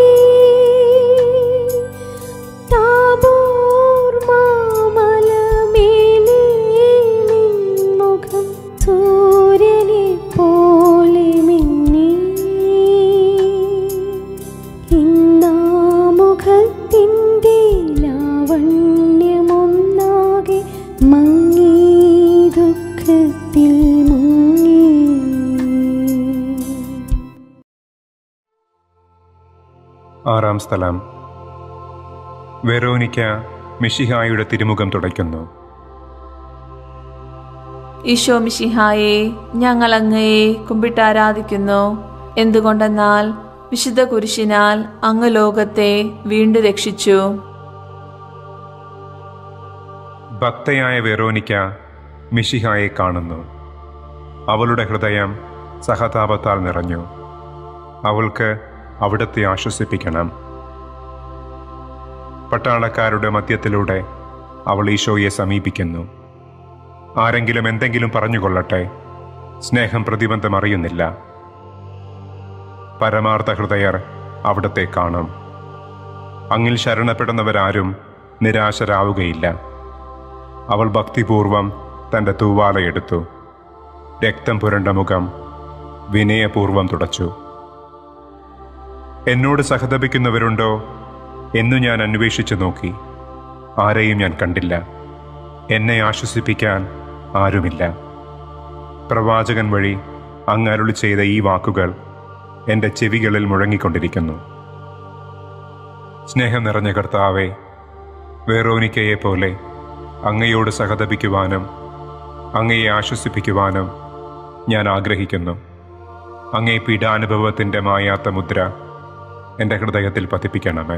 താബോർ മാമലമേലെ നിൻമുഖം സൂര്യനെ പോലെ മിന്നി ഇന്നാ മുഖത്തിൻ്റെ ലാവണ്യമൊന്നാകെ മങ്ങി ദുഃഖത്തിൽ മുങ്ങി ആറാം സ്ഥലം വെറോനിക്ക മിഷിഹായുടെ തിരുമുഖം തുടയ്ക്കുന്നു ഈശോ മിശിഹായെ ഞങ്ങൾ അങ്ങയെ കുമ്പിട്ടാരാധിക്കുന്നു എന്തുകൊണ്ടെന്നാൽ വിശുദ്ധ കുരിശിനാൽ അങ്ങ് ലോകത്തെ വീണ്ടും രക്ഷിച്ചു ഭക്തയായ വെറോനിക്ക മിഷിഹായെ കാണുന്നു അവളുടെ ഹൃദയം സഹതാപത്താൽ നിറഞ്ഞു അവൾക്ക് അവിടത്തെ ആശ്വസിപ്പിക്കണം പട്ടാളക്കാരുടെ മധ്യത്തിലൂടെ അവൾ ഈശോയെ സമീപിക്കുന്നു ആരെങ്കിലും എന്തെങ്കിലും പറഞ്ഞുകൊള്ളട്ടെ സ്നേഹം പ്രതിബന്ധം അറിയുന്നില്ല പരമാർത്ഥ ഹൃദയർ അവിടത്തെ കാണും അങ്ങിൽ ശരണപ്പെടുന്നവരാരും നിരാശരാവുകയില്ല അവൾ ഭക്തിപൂർവം തൻ്റെ തൂവാലയെടുത്തു രക്തം പുരണ്ട മുഖം വിനയപൂർവം തുടച്ചു എന്നോട് സഹതപിക്കുന്നവരുണ്ടോ എന്നു ഞാൻ അന്വേഷിച്ചു നോക്കി ആരെയും ഞാൻ കണ്ടില്ല എന്നെ ആശ്വസിപ്പിക്കാൻ ആരുമില്ല പ്രവാചകൻ വഴി അങ്ങ് അരുളി ചെയ്ത ഈ വാക്കുകൾ എൻ്റെ ചെവികളിൽ മുഴങ്ങിക്കൊണ്ടിരിക്കുന്നു സ്നേഹം നിറഞ്ഞ കർത്താവെ വേറോനിക്കയെ പോലെ അങ്ങയോട് സഹതപിക്കുവാനും അങ്ങയെ ആശ്വസിപ്പിക്കുവാനും ഞാൻ ആഗ്രഹിക്കുന്നു അങ്ങേ പീഡാനുഭവത്തിൻ്റെ മായാത്ത മുദ്ര എൻ്റെ ഹൃദയത്തിൽ പതിപ്പിക്കണമേ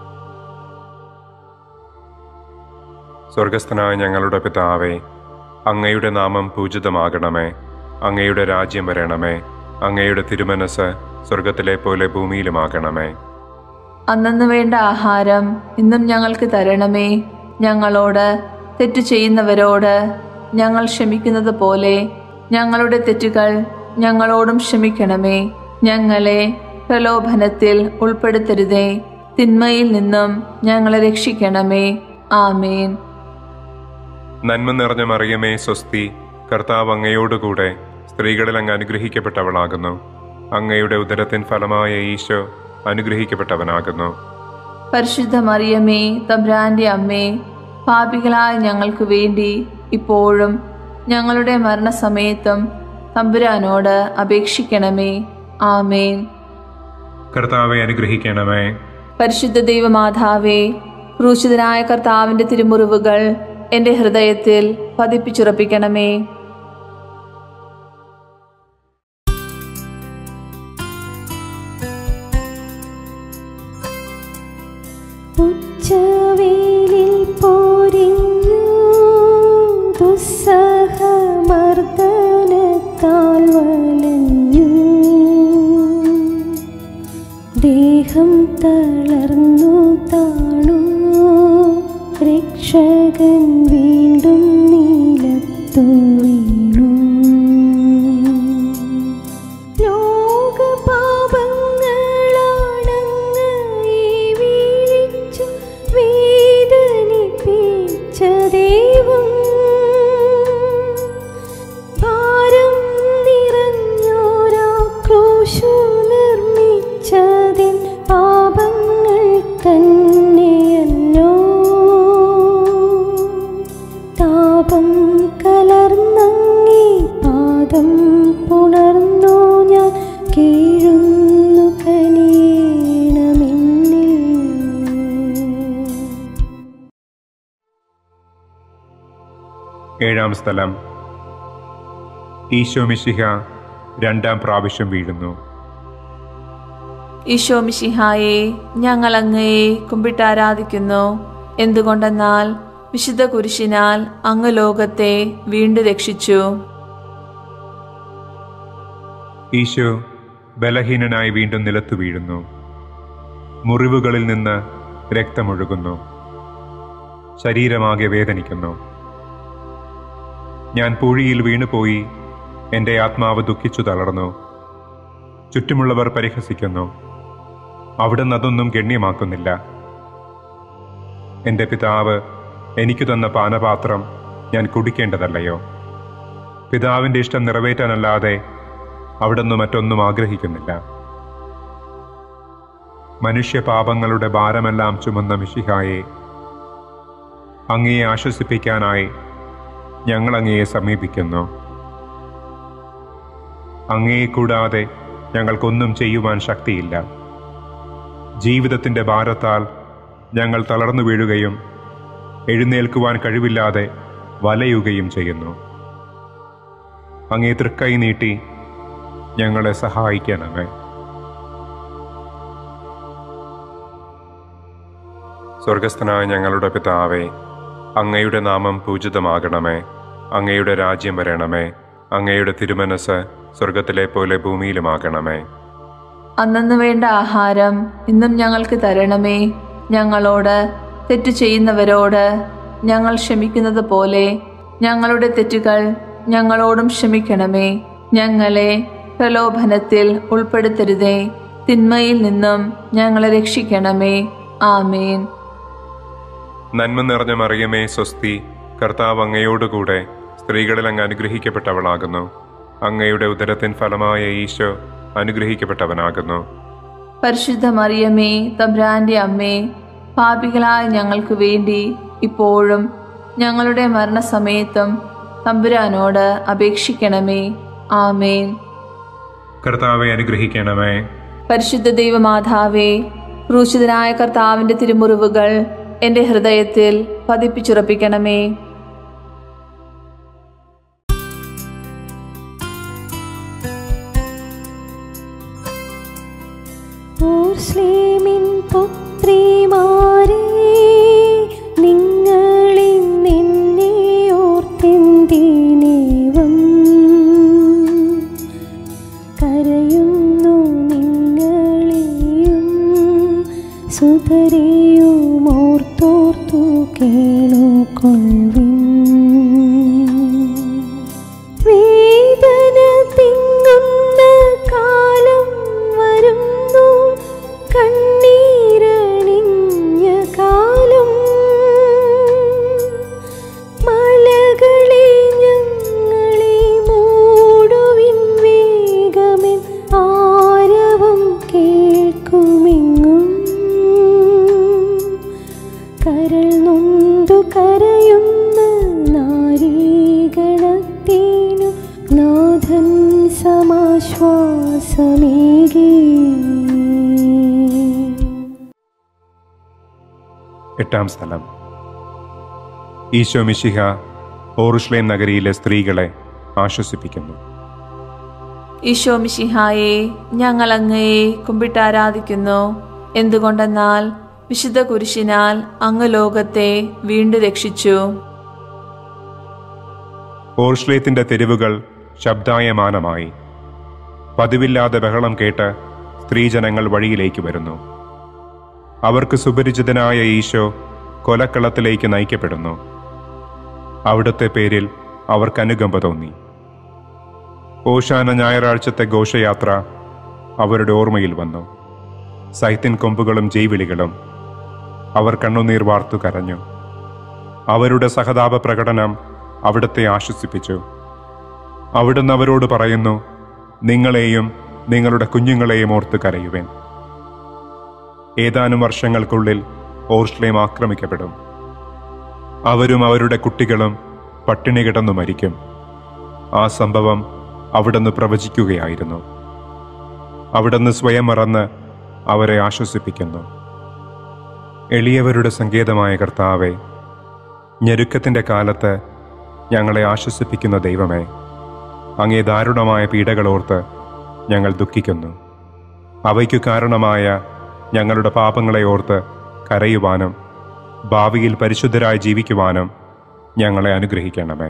സ്വർഗസ്ഥനായ ഞങ്ങളുടെ പിതാവേ അങ്ങയുടെ നാമം പൂജിതമാകണമേ അങ്ങയുടെ രാജ്യം വരണമേ അങ്ങയുടെ തിരുമനസ് സ്വർഗത്തിലെ പോലെ ഭൂമിയിലുമാകണമേ അന്നന്ന് വേണ്ട ആഹാരം ഇന്നും ഞങ്ങൾക്ക് തരണമേ ഞങ്ങളോട് തെറ്റ് ചെയ്യുന്നവരോട് ഞങ്ങൾ ക്ഷമിക്കുന്നത് പോലെ ഞങ്ങളുടെ തെറ്റുകൾ ഞങ്ങളോടും ക്ഷമിക്കണമേ ഞങ്ങളെ പ്രലോഭനത്തിൽ ഉൾപ്പെടുത്തരുതേ തിന്മയിൽ നിന്നും ഞങ്ങളെ രക്ഷിക്കണമേ ആമേൻ നന്മ നിറഞ്ഞ മറിയമേ സ്വസ്തി കർത്താവ് അങ്ങയോടുകൂടെ സ്ത്രീകളിൽ അങ്ങ് അനുഗ്രഹിക്കപ്പെട്ടവളാകുന്നു അങ്ങയുടെ ഉദരത്തിൻ ഫലമായ ഈശോ അനുഗ്രഹിക്കപ്പെട്ടവനാകുന്നു പരിശുദ്ധ മറിയമേ തമ്പ്രാന്റെ അമ്മേ പാപികളായ ഞങ്ങൾക്ക് വേണ്ടി ഇപ്പോഴും ഞങ്ങളുടെ മരണസമയത്തും തമ്പുരാനോട് അപേക്ഷിക്കണമേ ആമേൻ കർത്താവെ അനുഗ്രഹിക്കണമേ പരിശുദ്ധ ദൈവമാതാവേ ക്രൂശിതനായ കർത്താവിന്റെ തിരുമുറിവുകൾ എൻ്റെ ഹൃദയത്തിൽ പതിപ്പിച്ചുറപ്പിക്കണമേ ഉച്ചവേലിൽ പോരിഞ്ഞു ദുസ്സഹമർദ്ദനത്താൽ വലഞ്ഞു ദേഹം തളർന്നു താണു രക്ഷകൻ വീണ്ടും നീലത്തു വീണു ലോകപാപങ്ങളാണങ്ങ് ഈ വീഴിച്ചു വേദനിപ്പിച്ച ദൈവം ഭാരം നിറഞ്ഞോരാ ക്രൂശു നിർമ്മിച്ചതിൻ പാപങ്ങൾ തന്നെയല്ലോ താപം കലർന്നങ്ങി പാദം പുണർന്നു ഞാൻ കീഴുന്നു കനിയണമെന്നിൽ ഏഴാം സ്ഥലം ഈശോ മിശിഹ രണ്ടാം പ്രാവശ്യം വീഴുന്നു ഈശോ മിശിഹായെ ഞങ്ങൾ അങ്ങയെ കുമ്പിട്ടാരാധിക്കുന്നു എന്തുകൊണ്ടെന്നാൽ വിശുദ്ധ കുരിശിനാൽ അങ്ങ് ലോകത്തെ വീണ്ടു രക്ഷിച്ചു ഈശോ ബലഹീനനായി വീണ്ടും നിലത്തു വീഴുന്നു മുറിവുകളിൽ നിന്ന് രക്തമൊഴുകുന്നു ശരീരമാകെ വേദനിക്കുന്നു ഞാൻ പൂഴിയിൽ വീണുപോയി എൻ്റെ ആത്മാവ് ദുഃഖിച്ചു തളർന്നു ചുറ്റുമുള്ളവർ പരിഹസിക്കുന്നു അവിടുന്ന് അതൊന്നും ഗണ്യമാക്കുന്നില്ല എൻ്റെ പിതാവ് എനിക്ക് തന്ന പാനപാത്രം ഞാൻ കുടിക്കേണ്ടതല്ലയോ പിതാവിൻ്റെ ഇഷ്ടം നിറവേറ്റാനല്ലാതെ അവിടുന്ന് മറ്റൊന്നും ആഗ്രഹിക്കുന്നില്ല മനുഷ്യപാപങ്ങളുടെ ഭാരമെല്ലാം ചുമന്ന മിഷിഹായെ അങ്ങയെ ആശ്വസിപ്പിക്കാനായി ഞങ്ങൾ അങ്ങയെ സമീപിക്കുന്നു അങ്ങയെ കൂടാതെ ഞങ്ങൾക്കൊന്നും ചെയ്യുവാൻ ശക്തിയില്ല ജീവിതത്തിൻ്റെ ഭാരത്താൽ ഞങ്ങൾ തളർന്നു വീഴുകയും എഴുന്നേൽക്കുവാൻ കഴിവില്ലാതെ വലയുകയും ചെയ്യുന്നു അങ്ങേ തൃക്കൈ നീട്ടി ഞങ്ങളെ സഹായിക്കണമേ സ്വർഗസ്ഥനായ ഞങ്ങളുടെ പിതാവേ അങ്ങയുടെ നാമം പൂജിതമാകണമേ അങ്ങയുടെ രാജ്യം വരണമേ അങ്ങയുടെ തിരുമനസ് സ്വർഗത്തിലെ പോലെ ഭൂമിയിലുമാകണമേ അന്നന്ന് വേണ്ട ആഹാരം ഇന്നും ഞങ്ങൾക്ക് തരണമേ ഞങ്ങളോട് തെറ്റ് ചെയ്യുന്നവരോട് ഞങ്ങൾ ക്ഷമിക്കുന്നത് പോലെ ഞങ്ങളുടെ തെറ്റുകൾ ഞങ്ങളോടും ക്ഷമിക്കണമേ ഞങ്ങളെ പ്രലോഭനത്തിൽ ഉൾപ്പെടുത്തരുതേ തിന്മയിൽ നിന്നും ഞങ്ങളെ രക്ഷിക്കണമേ ആമേൻ നന്മ നിറഞ്ഞ മറിയമേ സ്വസ്തി കർത്താവ് അങ്ങയോടുകൂടെ സ്ത്രീകളിൽ അങ്ങ് അനുഗ്രഹിക്കപ്പെട്ടവളാകുന്നു അങ്ങയുടെ ഉദരത്തിൻ ഫലമായ ഈശോ അനുഗ്രഹിക്കപ്പെട്ടവനാകുന്നു പരിശുദ്ധ മറിയമേ തമ്പ്രാന്റെ അമ്മേ പാപികളായ ഞങ്ങൾക്ക് വേണ്ടി ഇപ്പോഴും ഞങ്ങളുടെ മരണസമയത്തും തമ്പുരാനോട് അപേക്ഷിക്കണമേ ആമേൻ കർത്താവെ അനുഗ്രഹിക്കണമേ പരിശുദ്ധ ദൈവമാതാവേ ക്രൂശിതനായ കർത്താവിന്റെ തിരുമുറിവുകൾ എന്റെ ഹൃദയത്തിൽ പതിപ്പിച്ചുറപ്പിക്കണമേ ഓർസ്ലേമിൻ പുത്രിമാരേ നിങ്ങളിൽ നിന്നെ ഓർത്തെന്തിനേവം കരയുന്നു നിങ്ങളെയും സുതരെയും ഓർത്തോർത്തു കേളുകൊള്ളിൻ വേദന തിങ്ങുന്ന കാലം വരുന്നു കണ്ണീരണിഞ്ഞ കാലം മലകളെ ഞങ്ങളെ മൂടുവിൻ വേഗമെൻ ആരവം കേൾക്കുമെങ്ങും കരൾ നൊന്തു കരയുന്ന നാരീഗണത്തിനു നാഥൻ സമാശ്വാസമേകി എട്ടാം സ്ഥലം ഈശോ മിശിഹ ഓറുഷ്ലേം നഗരിയിലെ സ്ത്രീകളെ ആശ്വസിപ്പിക്കുന്നു ഈശോ മിശിഹായെ ഞങ്ങൾ അങ്ങയെ കുമ്പിട്ടാരാധിക്കുന്നു എന്തുകൊണ്ടെന്നാൽ വിശുദ്ധ കുരിശിനാൽ അങ്ങ് ലോകത്തെ വീണ്ടും രക്ഷിച്ചു ഓർഷ്ലേത്തിന്റെ തെരുവുകൾ ശബ്ദായമാനമായി പതിവില്ലാതെ ബഹളം കേട്ട് സ്ത്രീജനങ്ങൾ വഴിയിലേക്ക് വരുന്നു അവർക്ക് സുപരിചിതനായ ഈശോ കൊലക്കളത്തിലേക്ക് നയിക്കപ്പെടുന്നു അവിടുത്തെ പേരിൽ അവർക്ക് അനുകമ്പ തോന്നി ഓശാന ഞായറാഴ്ചത്തെ ഘോഷയാത്ര അവരുടെ ഓർമ്മയിൽ വന്നു സൈത്തിൻ കൊമ്പുകളും ജൈവിളികളും അവർ കണ്ണുനീർ വാർത്തു കരഞ്ഞു അവരുടെ സഹതാപ പ്രകടനം അവിടുത്തെ ആശ്വസിപ്പിച്ചു അവിടുന്ന് അവരോട് പറയുന്നു നിങ്ങളെയും നിങ്ങളുടെ കുഞ്ഞുങ്ങളെയും ഓർത്ത് കരയുവേൻ ഏതാനും വർഷങ്ങൾക്കുള്ളിൽ ഓർഷ്ലേം ആക്രമിക്കപ്പെടും അവരും അവരുടെ കുട്ടികളും പട്ടിണി കിടന്നു മരിക്കും ആ സംഭവം അവിടുന്ന് പ്രവചിക്കുകയായിരുന്നു അവിടുന്ന് സ്വയം മറന്ന് അവരെ ആശ്വസിപ്പിക്കുന്നു എളിയവരുടെ സങ്കേതമായ കർത്താവെ ഞെരുക്കത്തിൻ്റെ കാലത്ത് ഞങ്ങളെ ആശ്വസിപ്പിക്കുന്ന ദൈവമേ അങ്ങേ ദാരുണമായ പീഡകളോർത്ത് ഞങ്ങൾ ദുഃഖിക്കുന്നു അവയ്ക്കു കാരണമായ ഞങ്ങളുടെ പാപങ്ങളെ ഓർത്ത് കരയുവാനും ഭാവിയിൽ പരിശുദ്ധരായി ജീവിക്കുവാനും ഞങ്ങളെ അനുഗ്രഹിക്കണമേ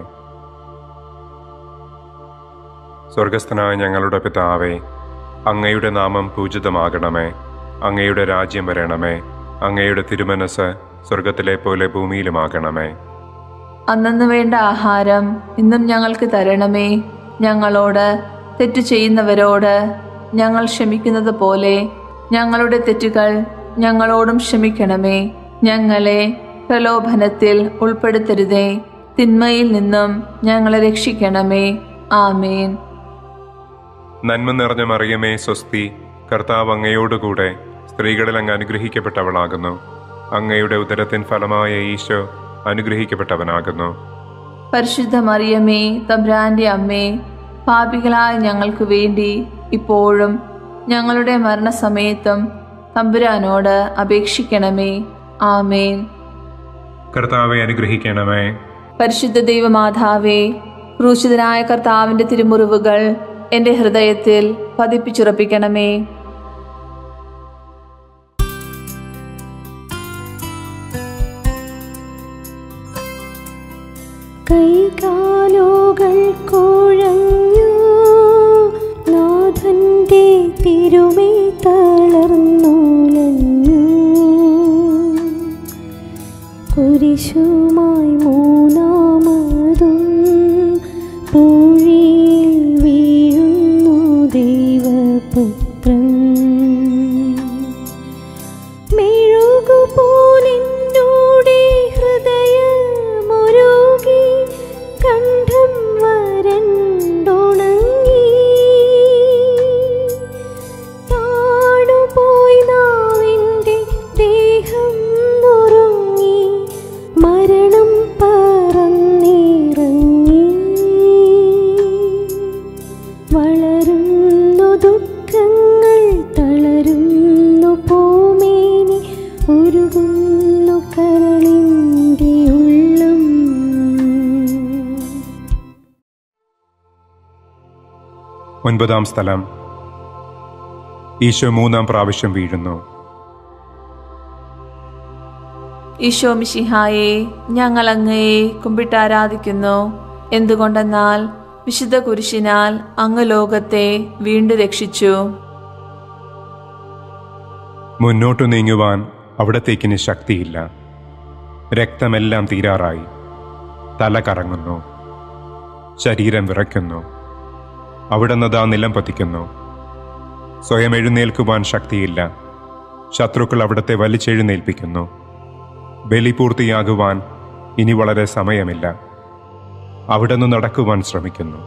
സ്വർഗസ്ഥനായ ഞങ്ങളുടെ പിതാവേ അങ്ങയുടെ നാമം പൂജിതമാകണമേ അങ്ങയുടെ രാജ്യം വരണമേ അങ്ങയുടെ തിരുമനസ് സ്വർഗത്തിലെ പോലെ ഭൂമിയിലുമാകണമേ അന്നന്ന് വേണ്ട ആഹാരം ഇന്നും ഞങ്ങൾക്ക് തരണമേ ഞങ്ങളോട് തെറ്റു ചെയ്യുന്നവരോട് ഞങ്ങൾ ക്ഷമിക്കുന്നത് പോലെ ഞങ്ങളുടെ തെറ്റുകൾ ഞങ്ങളോടും ക്ഷമിക്കണമേ ഞങ്ങളെ പ്രലോഭനത്തിൽ ഉൾപ്പെടുത്തരുതേ തിന്മയിൽ നിന്നും ഞങ്ങളെ രക്ഷിക്കണമേ ആമേൻ നന്മ നിറഞ്ഞ മറിയമേ സ്വസ്തി കർത്താവ് അങ്ങയോടുകൂടെ സ്ത്രീകളിൽ അങ്ങ് അനുഗ്രഹിക്കപ്പെട്ടവളാകുന്നു അങ്ങയുടെ ഉദരത്തിൻ ഫലമായ ഈശോ അനുഗ്രഹിക്കപ്പെട്ടവനാകുന്നു പരിശുദ്ധ മറിയമേ തമ്പ്രാന്റെ അമ്മേ പാപികളായ ഞങ്ങൾക്ക് വേണ്ടി ഇപ്പോഴും ഞങ്ങളുടെ മരണസമയത്തും തമ്പുരാനോട് അപേക്ഷിക്കണമേ ആമേൻ കർത്താവെ അനുഗ്രഹിക്കണമേ പരിശുദ്ധ ദൈവമാതാവേ ക്രൂശിതനായ കർത്താവിന്റെ തിരുമുറിവുകൾ എന്റെ ഹൃദയത്തിൽ പതിപ്പിച്ചുറപ്പിക്കണമേ കൈകാലുകൾ കുഴഞ്ഞു നാഥന്റെ തിരുമൈ തളർന്നുലഞ്ഞു കുരിശുമായി മൂന്നാമതും പൂഴിയിൽ വീഴുന്നു ദൈവപുത്രൻ മെഴുകുപോലെന്നോടെ ഹൃദയമൊരുകി കണ്ഠം വരണ്ടൊണങ്ങി വളരുന്നു ദുഃഖങ്ങൾ തളരുന്നു പൂമേനി ഉരുകുന്നു കരളിൻ്റെ ഉള്ളം ഒൻപതാം സ്ഥലം ഈശോ മൂന്നാം പ്രാവശ്യം വീഴുന്നു ഈശോ മിശിഹായെ ഞങ്ങൾ അങ്ങയെ കുമ്പിട്ടാരാധിക്കുന്നു എന്തുകൊണ്ടെന്നാൽ വിശുദ്ധ കുരിശിനാൽ അങ്ങ് ലോകത്തെ വീണ്ടും രക്ഷിച്ചു മുന്നോട്ടു നീങ്ങുവാൻ അവിടത്തേക്കിന് ശക്തിയില്ല രക്തമെല്ലാം തീരാറായി തല കറങ്ങുന്നു ശരീരം വിറയ്ക്കുന്നു അവിടുന്ന് ദാ നിലം പതിക്കുന്നു സ്വയം എഴുന്നേൽക്കുവാൻ ശക്തിയില്ല ശത്രുക്കൾ അവിടത്തെ വലിച്ചെഴുന്നേൽപ്പിക്കുന്നു ബലി പൂർത്തിയാകുവാൻ ഇനി വളരെ സമയമില്ല അവിടുന്ന് നടക്കുവാൻ ശ്രമിക്കുന്നു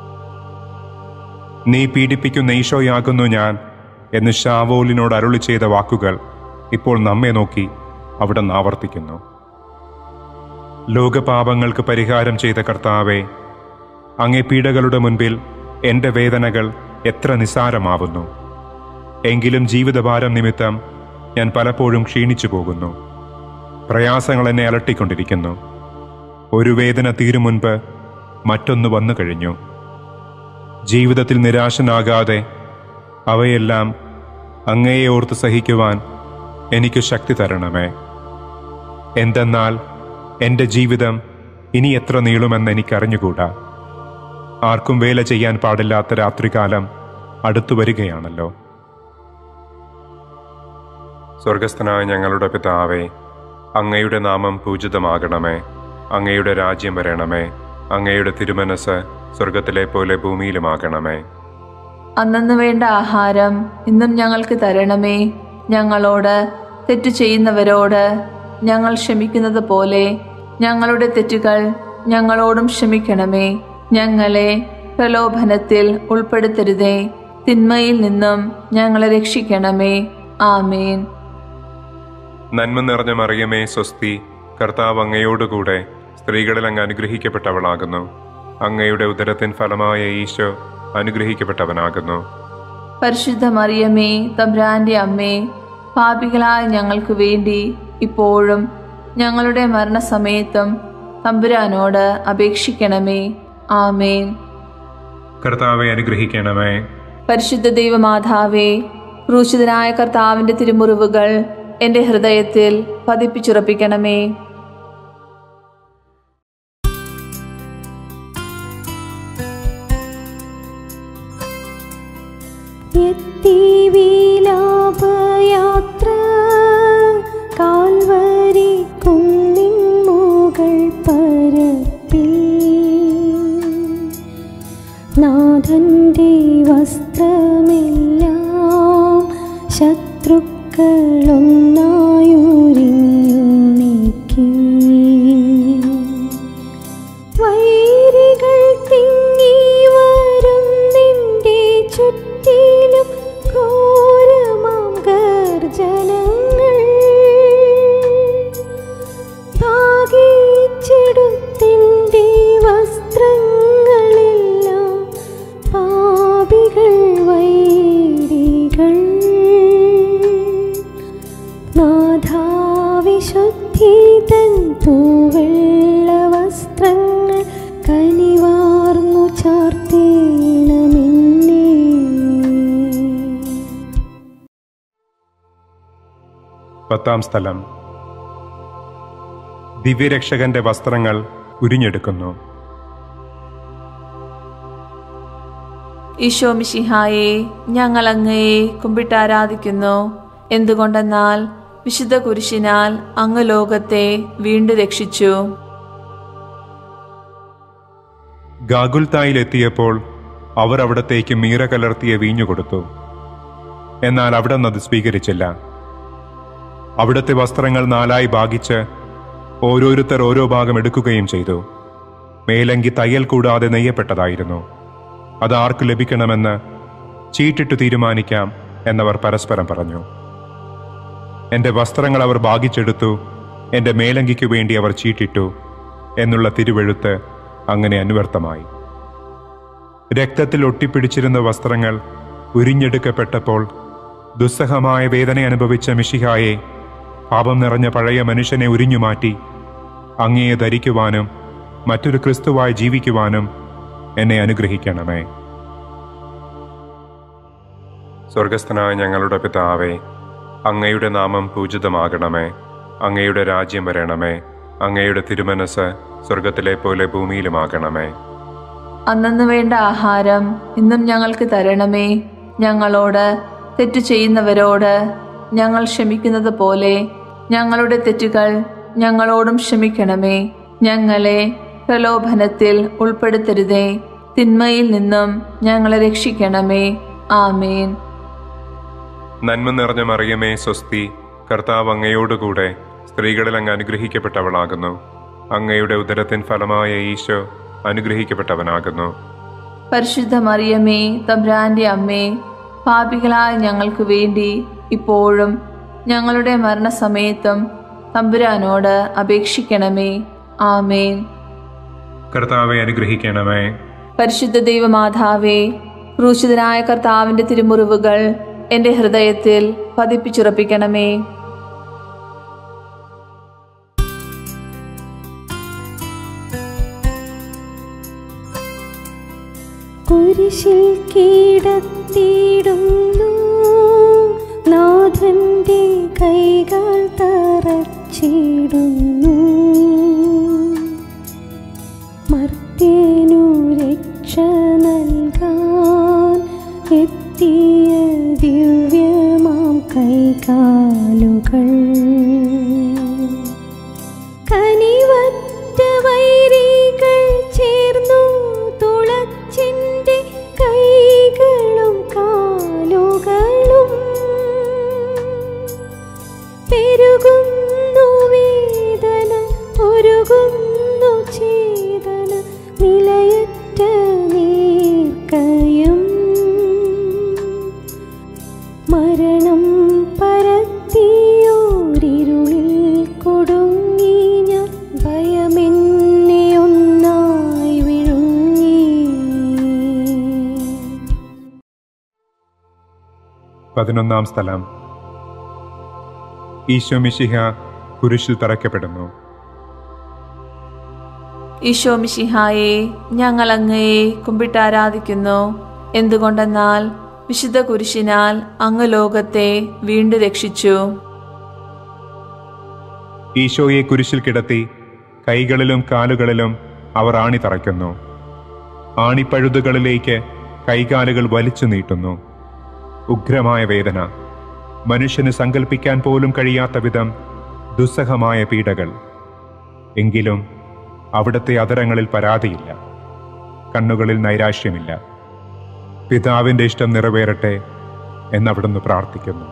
നീ പീഡിപ്പിക്കുന്ന ഈശോയാകുന്നു ഞാൻ എന്ന് ഷാവോലിനോട് അരുളി ചെയ്ത വാക്കുകൾ ഇപ്പോൾ നമ്മെ നോക്കി അവിടെ ആവർത്തിക്കുന്നു ലോകപാപങ്ങൾക്ക് പരിഹാരം ചെയ്ത കർത്താവെ അങ്ങേ പീഡകളുടെ മുൻപിൽ എൻ്റെ വേദനകൾ എത്ര നിസാരമാവുന്നു എങ്കിലും ജീവിതഭാരം നിമിത്തം ഞാൻ പലപ്പോഴും ക്ഷീണിച്ചു പോകുന്നു പ്രയാസങ്ങൾ എന്നെ അലട്ടിക്കൊണ്ടിരിക്കുന്നു ഒരു വേദന തീരും മുൻപ് മറ്റൊന്ന് വന്നു കഴിഞ്ഞു ജീവിതത്തിൽ നിരാശനാകാതെ അവയെല്ലാം അങ്ങയെ ഓർത്ത് സഹിക്കുവാൻ എനിക്ക് ശക്തി തരണമേ എന്തെന്നാൽ എൻ്റെ ജീവിതം ഇനി എത്ര നീളുമെന്ന് എനിക്കറിഞ്ഞുകൂടാ ആർക്കും വേല ചെയ്യാൻ പാടില്ലാത്ത രാത്രികാലം അടുത്തു വരികയാണല്ലോ സ്വർഗസ്ഥനായ ഞങ്ങളുടെ പിതാവേ അങ്ങയുടെ നാമം പൂജിതമാകണമേ അങ്ങയുടെ രാജ്യം വരണമേ അങ്ങയുടെ തിരുമനസ് സ്വർഗത്തിലെ പോലെ ഭൂമിയിലുമാകണമേ അന്നന്ന് വേണ്ട ആഹാരം ഇന്നും ഞങ്ങൾക്ക് തരണമേ ഞങ്ങളോട് തെറ്റു ചെയ്യുന്നവരോട് ഞങ്ങൾ ക്ഷമിക്കുന്നത് പോലെ ഞങ്ങളുടെ തെറ്റുകൾ ഞങ്ങളോടും ക്ഷമിക്കണമേ ഞങ്ങളെ പ്രലോഭനത്തിൽ ഉൾപ്പെടുത്തരുതേ തിന്മയിൽ നിന്നും ഞങ്ങളെ രക്ഷിക്കണമേ ആമേൻ നന്മ നിറഞ്ഞ മറിയമേ സ്വസ്തി കർത്താവ് അങ്ങയോടുകൂടെ സ്ത്രീകളിൽ അങ്ങ് അനുഗ്രഹിക്കപ്പെട്ടവളാകുന്നു അങ്ങയുടെ ഉദരത്തിൻ ഫലമായ ഈശോ അനുഗ്രഹിക്കപ്പെട്ടവനാകുന്നു പരിശുദ്ധ മറിയമേ തമ്പ്രാന്റെ അമ്മേ പാപികളായ ഞങ്ങൾക്ക് വേണ്ടി ഇപ്പോഴും ഞങ്ങളുടെ മരണസമയത്തും തമ്പുരാനോട് അപേക്ഷിക്കണമേ ആമേൻ കർത്താവെ അനുഗ്രഹിക്കണമേ പരിശുദ്ധ ദൈവമാതാവേ ക്രൂശിതനായ കർത്താവിന്റെ തിരുമുറിവുകൾ എൻ്റെ ഹൃദയത്തിൽ പതിപ്പിച്ചുറപ്പിക്കണമേ എത്തി വിലാപയാത്ര കാൽവരി കുന്നിൻ മുകൾ പരപ്പിൽ നാഥന്റെ വസ്ത്രമെല്ലാം ശത്രുക്കളൊന്നായുരിഞ്ഞു നീക്കി വൈരികൾ തിങ്ങി വരും നിന്റെ ചുറ്റിലും ഘോരമാം ഗർജനങ്ങൾ ഭാഗിച്ചെടുത്തിൻ്റെ വസ്ത്രങ്ങളെല്ലാം പാപികൾ വൈരികൾ നാഥാവിശുദ്ധി തൻ തൂവെള്ള വസ്ത്രങ്ങൾ കനിവാർന്നു ചാർത്തേണമെന്നേ പത്താം സ്ഥലം ദിവ്യരക്ഷകന്റെ വസ്ത്രങ്ങൾ ഉരിഞ്ഞെടുക്കുന്നു ഈശോ മിശിഹായെ ഞങ്ങൾ അങ്ങയെ കുമ്പിട്ടാരാധിക്കുന്നു എന്തുകൊണ്ടെന്നാൽ വിശുദ്ധ കുരിശിനാൽ അങ്ങ് ലോകത്തെ വീണ്ടും രക്ഷിച്ചു ഗാഗുൽത്തായിലെത്തിയപ്പോൾ അവർ അവിടത്തേക്ക് മീറ കലർത്തിയ വീഞ്ഞു കൊടുത്തു എന്നാൽ അവിടെ അത് സ്വീകരിച്ചില്ല അവിടുത്തെ വസ്ത്രങ്ങൾ നാലായി ഭാഗിച്ച് ഓരോരുത്തർ ഓരോ ഭാഗം എടുക്കുകയും ചെയ്തു മേലങ്കി തയ്യൽ കൂടാതെ നെയ്യപ്പെട്ടതായിരുന്നു അത് ആർക്ക് ലഭിക്കണമെന്ന് ചീട്ടിട്ട് തീരുമാനിക്കാം എന്നവർ പരസ്പരം പറഞ്ഞു എന്റെ വസ്ത്രങ്ങൾ അവർ ഭാഗിച്ചെടുത്തു എന്റെ മേലങ്കിക്കു വേണ്ടി അവർ ചീട്ടിട്ടു എന്നുള്ള തിരുവെഴുത്ത് അങ്ങനെ അനുവർത്തമായി രക്തത്തിൽ ഒട്ടിപ്പിടിച്ചിരുന്ന വസ്ത്രങ്ങൾ ഉരിഞ്ഞെടുക്കപ്പെട്ടപ്പോൾ ദുസ്സഹമായ വേദന അനുഭവിച്ച മിഷിഹായെ പാപം നിറഞ്ഞ പഴയ മനുഷ്യനെ ഉരിഞ്ഞുമാറ്റി അങ്ങയെ ധരിക്കുവാനും മറ്റൊരു ക്രിസ്തുവായി ജീവിക്കുവാനും എന്നെ അനുഗ്രഹിക്കണമേ സ്വർഗസ്ഥനായ ഞങ്ങളുടെ പിതാവേ അങ്ങയുടെ നാമം പൂജിതമാകണമേ അങ്ങയുടെ രാജ്യം വരണമേ അങ്ങയുടെ തിരുമനസ് സ്വർഗത്തിലെ പോലെ ഭൂമിയിലുമാകണമേ അന്നു വേണ്ട ആഹാരം ഇന്നും ഞങ്ങൾക്ക് തരണമേ ഞങ്ങളോട് തെറ്റു ചെയ്യുന്നവരോട് ഞങ്ങൾ ക്ഷമിക്കുന്നത് പോലെ ഞങ്ങളുടെ തെറ്റുകൾ ഞങ്ങളോടും ക്ഷമിക്കണമേ ഞങ്ങളെ പ്രലോഭനത്തിൽ ഉൾപ്പെടുത്തരുതേ തിന്മയിൽ നിന്നും ഞങ്ങളെ രക്ഷിക്കണമേ ആമേൻ നന്മ നിറഞ്ഞ മറിയമേ സ്വസ്തി കർത്താവ് അങ്ങയോടുകൂടെ സ്ത്രീകളിൽ അങ്ങ് അനുഗ്രഹിക്കപ്പെട്ടവളാകുന്നു അങ്ങയുടെ ഉദരത്തിൻ ഫലമായ ഈശോ അനുഗ്രഹിക്കപ്പെട്ടവനാകുന്നു പരിശുദ്ധ മറിയമേ തബ്രാന്റെ അമ്മേ പാപികളായ ഞങ്ങൾക്ക് വേണ്ടി ഇപ്പോഴും ഞങ്ങളുടെ മരണസമയത്തും തമ്പുരാനോട് അപേക്ഷിക്കണമേ ആമേൻ കർത്താവെ അനുഗ്രഹിക്കണമേ പരിശുദ്ധ ദൈവമാതാവേ ക്രൂശിതനായ കർത്താവിന്റെ തിരുമുറിവുകൾ എന്റെ ഹൃദയത്തിൽ പതിപ്പിച്ചുറപ്പിക്കണമേ കുരിശിൽ കീടത്തിടുന്നു നാഥന്റെ കൈകൾ തറച്ചിടുന്നു മർത്യനു രക്ഷ നൽകാൻ എത്തിയ ദിവ്യമാം കൈകാലുകൾ കനിവറ്റ വൈരികൾ ചേർന്നു തുളച്ചിന്റെ കൈകളും കാലുകളും പെരുകുന്നു വേദന ഒരുകുന്നു ചേതന നിലയറ്റ നീർക്കയം മരണം പരത്തിയോരിരുളിൽ കൊടുങ്ങി ഞാൻ ഭയമെന്നെ ഒന്നായി വിഴുങ്ങി പതിനൊന്നാം സ്ഥലം ഈശോ മിശിഹ കുരിശിൽ തറയ്ക്കപ്പെടുന്നു ഈശോ മിശിഹായെ ഞങ്ങൾ അങ്ങയെ കുമ്പിട്ടാരാധിക്കുന്നു എന്തുകൊണ്ടെന്നാൽ വിശുദ്ധ കുരിശിനാൽ അങ്ങ് ലോകത്തെ വീണ്ടും രക്ഷിച്ചു ഈശോയെ കുരിശിൽ കിടത്തി കൈകളിലും കാലുകളിലും അവർ ആണി തറയ്ക്കുന്നു ആണിപ്പഴുതുകളിലേക്ക് കൈകാലുകൾ വലിച്ചു നീട്ടുന്നു ഉഗ്രമായ വേദന മനുഷ്യന് സങ്കല്പിക്കാൻ പോലും കഴിയാത്ത വിധം ദുസ്സഹമായ പീഡകൾ എങ്കിലും അവിടുത്തെ അതരങ്ങളിൽ പരാതിയില്ല കണ്ണുകളിൽ നൈരാശ്യമില്ല പിതാവിൻ്റെ ഇഷ്ടം നിറവേറട്ടെ എന്നവിടുന്ന് പ്രാർത്ഥിക്കുന്നു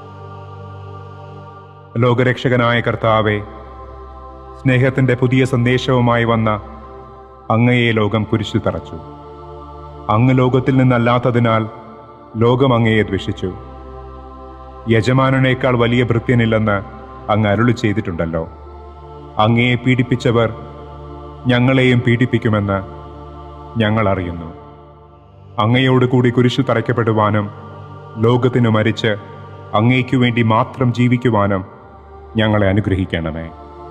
ലോകരക്ഷകനായ കർത്താവെ സ്നേഹത്തിൻ്റെ പുതിയ സന്ദേശവുമായി വന്ന അങ്ങയെ ലോകം കുരിശിൽ തറച്ചു അങ്ങ് ലോകത്തിൽ നിന്നല്ലാത്തതിനാൽ ലോകം അങ്ങയെ ദ്വേഷിച്ചു യജമാനനേക്കാൾ വലിയ ഭൃത്യനില്ലെന്ന് അങ്ങ് അരുളി ചെയ്തിട്ടുണ്ടല്ലോ അങ്ങയെ പീഡിപ്പിച്ചവർ ഞങ്ങളെയും പീഡിപ്പിക്കുമെന്ന് ഞങ്ങൾ അറിയുന്നു അങ്ങയോട് കൂടി കുരിശിൽ തറയ്ക്കപ്പെടുവാനും ലോകത്തിനു മരിച്ച് അങ്ങയ്ക്കു വേണ്ടി മാത്രം ജീവിക്കുവാനും ഞങ്ങളെ അനുഗ്രഹിക്കണമേ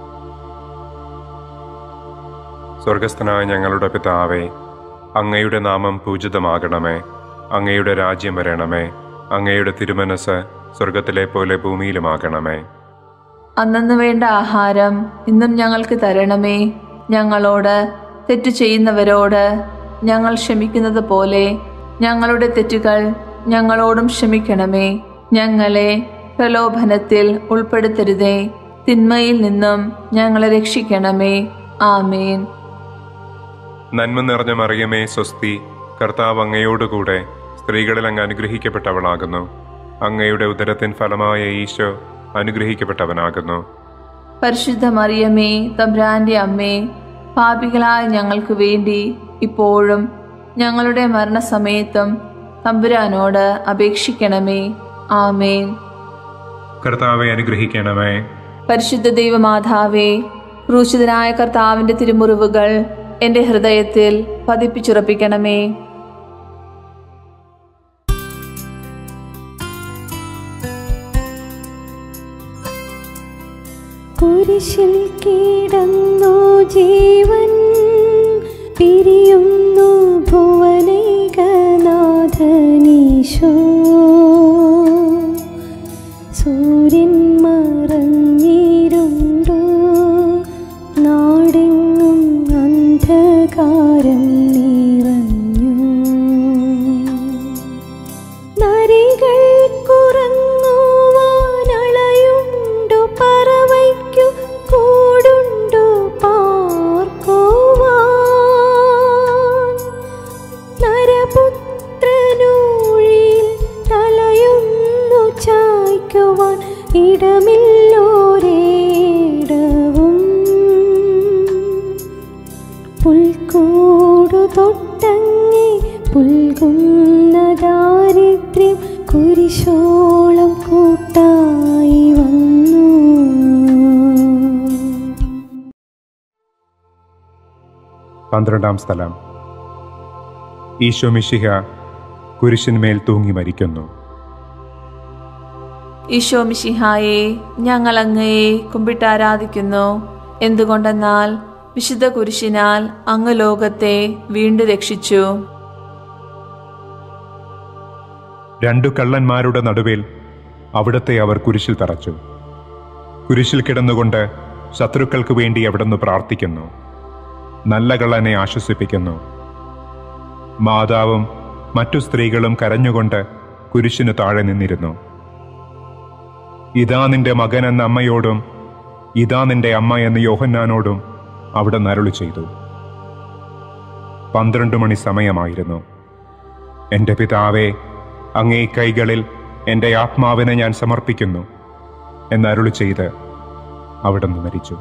സ്വർഗസ്ഥനായ ഞങ്ങളുടെ പിതാവേ അങ്ങയുടെ നാമം പൂജിതമാകണമേ അങ്ങയുടെ രാജ്യം വരണമേ അങ്ങയുടെ തിരുമനസ് സ്വർഗത്തിലെ പോലെ ഭൂമിയിലുമാകണമേ അന്നു വേണ്ട ആഹാരം ഇന്നും ഞങ്ങൾക്ക് തരണമേ ഞങ്ങളോട് തെറ്റു ചെയ്യുന്നവരോട് ഞങ്ങൾ ക്ഷമിക്കുന്നത് പോലെ ഞങ്ങളുടെ തെറ്റുകൾ ഞങ്ങളോടും ക്ഷമിക്കണമേ ഞങ്ങളെ പ്രലോഭനത്തിൽ ഉൾപ്പെടുത്തരുതേ തിന്മയിൽ നിന്നും ഞങ്ങളെ രക്ഷിക്കണമേ ആമേൻ നന്മ നിറഞ്ഞ മറിയമേ സ്വസ്തി കർത്താവ് അങ്ങയോടുകൂടെ സ്ത്രീകളിൽ അങ്ങ് അനുഗ്രഹിക്കപ്പെട്ടവളാകുന്നു അങ്ങയുടെ ഉദരത്തിൻ ഫലമായ ഈശോ അനുഗ്രഹിക്കപ്പെട്ടവനാകുന്നു പരിശുദ്ധ മറിയമേ തബ്രാന്റെ അമ്മേ പാപികളായ ഞങ്ങൾക്ക് വേണ്ടി ഇപ്പോഴും ഞങ്ങളുടെ മരണസമയത്തും തമ്പുരാനോട് അപേക്ഷിക്കണമേ ആമേൻ കർത്താവെ അനുഗ്രഹിക്കണമേ പരിശുദ്ധ ദൈവമാതാവേ ക്രൂശിതനായ കർത്താവിന്റെ തിരുമുറിവുകൾ എന്റെ ഹൃദയത്തിൽ പതിപ്പിച്ചുറപ്പിക്കണമേ കുരിശിൽ കിടന്നു ജീവൻ പിരിയുന്നു ഭുവനൈകനാഥനീശോ സൂര്യൻ മറഞ്ഞിരുണ്ടു നാടെങ്ങും അന്ധകാരം നിറഞ്ഞു നരികൾ കുറങ്ങുവാനളയുണ്ടു പറവയ്ക്കു കൂടുണ്ടു പാർക്കുവാൻ നരപുത്രനൂഴിൽ തലയൊന്നു ചായ്ക്കുവാൻ ഇടമില്ലോരേടവും പുൽക്കൂടു തൊട്ടങ്ങി പുൽകുന്ന ദാരിദ്ര്യം കുരിശോളം കൂട്ടായി വന്നു പന്ത്രണ്ടാം സ്ഥലം ഈശോ മിശിഹ കുരിശിന്മേൽ തൂങ്ങി മരിക്കുന്നു ഈശോ മിശിഹായെ ഞങ്ങൾ അങ്ങയെ കുമ്പിട്ട് ആരാധിക്കുന്നു എന്തുകൊണ്ടെന്നാൽ വിശുദ്ധ കുരിശിനാൽ അങ്ങ് ലോകത്തെ വീണ്ടും രക്ഷിച്ചു രണ്ടു കള്ളന്മാരുടെ നടുവിൽ അവിടത്തെ അവർ കുരിശിൽ തറച്ചു കുരിശിൽ കിടന്നുകൊണ്ട് ശത്രുക്കൾക്ക് വേണ്ടി അവിടുന്ന് പ്രാർത്ഥിക്കുന്നു നല്ല കള്ളനെ ആശ്വസിപ്പിക്കുന്നു മാതാവും മറ്റു സ്ത്രീകളും കരഞ്ഞുകൊണ്ട് കുരിശിന് താഴെ നിന്നിരുന്നു ഇതാ നിന്റെ മകൻ എന്ന അമ്മയോടും ഇതാ നിന്റെ അമ്മ എന്ന് യോഹന്നാനോടും അവിടെ നരുളി ചെയ്തു പന്ത്രണ്ട് മണി സമയമായിരുന്നു എൻ്റെ പിതാവേ അങ്ങേ കൈകളിൽ എൻ്റെ ആത്മാവിനെ ഞാൻ സമർപ്പിക്കുന്നു എന്നരുളി ചെയ്ത് അവിടുന്ന് മരിച്ചു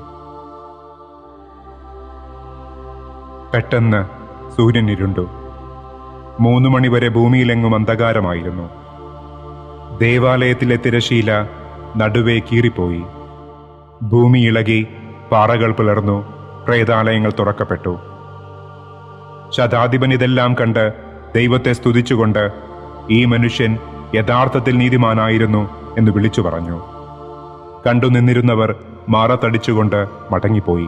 പെട്ടെന്ന് സൂര്യൻ ഇരുണ്ടു മൂന്ന് മണിവരെ ഭൂമിയിലെങ്ങും അന്ധകാരമായിരുന്നു ദേവാലയത്തിലെ തിരശീല നടുവേ കീറിപ്പോയി ഭൂമി ഇളകി പാറകൾ പിളർന്നു പ്രേതാലയങ്ങൾ തുറക്കപ്പെട്ടു ശതാധിപൻ ഇതെല്ലാം കണ്ട് ദൈവത്തെ സ്തുതിച്ചുകൊണ്ട് ഈ മനുഷ്യൻ യഥാർത്ഥത്തിൽ നീതിമാനായിരുന്നു എന്ന് വിളിച്ചു പറഞ്ഞു കണ്ടു നിന്നിരുന്നവർ മാറത്തടിച്ചുകൊണ്ട് മടങ്ങിപ്പോയി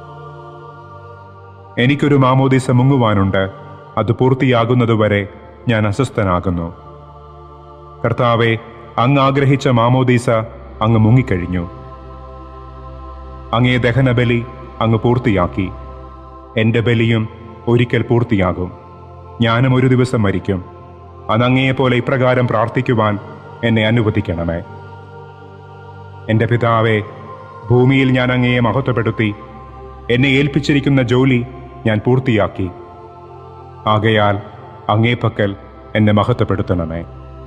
എനിക്കൊരു മാമോദിസ മുങ്ങുവാനുണ്ട് അത് പൂർത്തിയാകുന്നതുവരെ ഞാൻ അസ്വസ്ഥനാകുന്നു കർത്താവെ അങ്ങ് ആഗ്രഹിച്ച മാമോദീസ അങ്ങ് മുങ്ങിക്കഴിഞ്ഞു അങ്ങേ ദഹനബലി അങ്ങ് പൂർത്തിയാക്കി എൻ്റെ ബലിയും ഒരിക്കൽ പൂർത്തിയാകും ഞാനും ഒരു ദിവസം മരിക്കും അതങ്ങയെപ്പോലെ ഇപ്രകാരം പ്രാർത്ഥിക്കുവാൻ എന്നെ അനുവദിക്കണമേ എൻ്റെ പിതാവേ ഭൂമിയിൽ ഞാൻ അങ്ങയെ മഹത്വപ്പെടുത്തി എന്നെ ഏൽപ്പിച്ചിരിക്കുന്ന ജോലി ഞാൻ പൂർത്തിയാക്കി ആകയാൽ അങ്ങേ പക്കൽ എന്നെ മഹത്വപ്പെടുത്തണമേ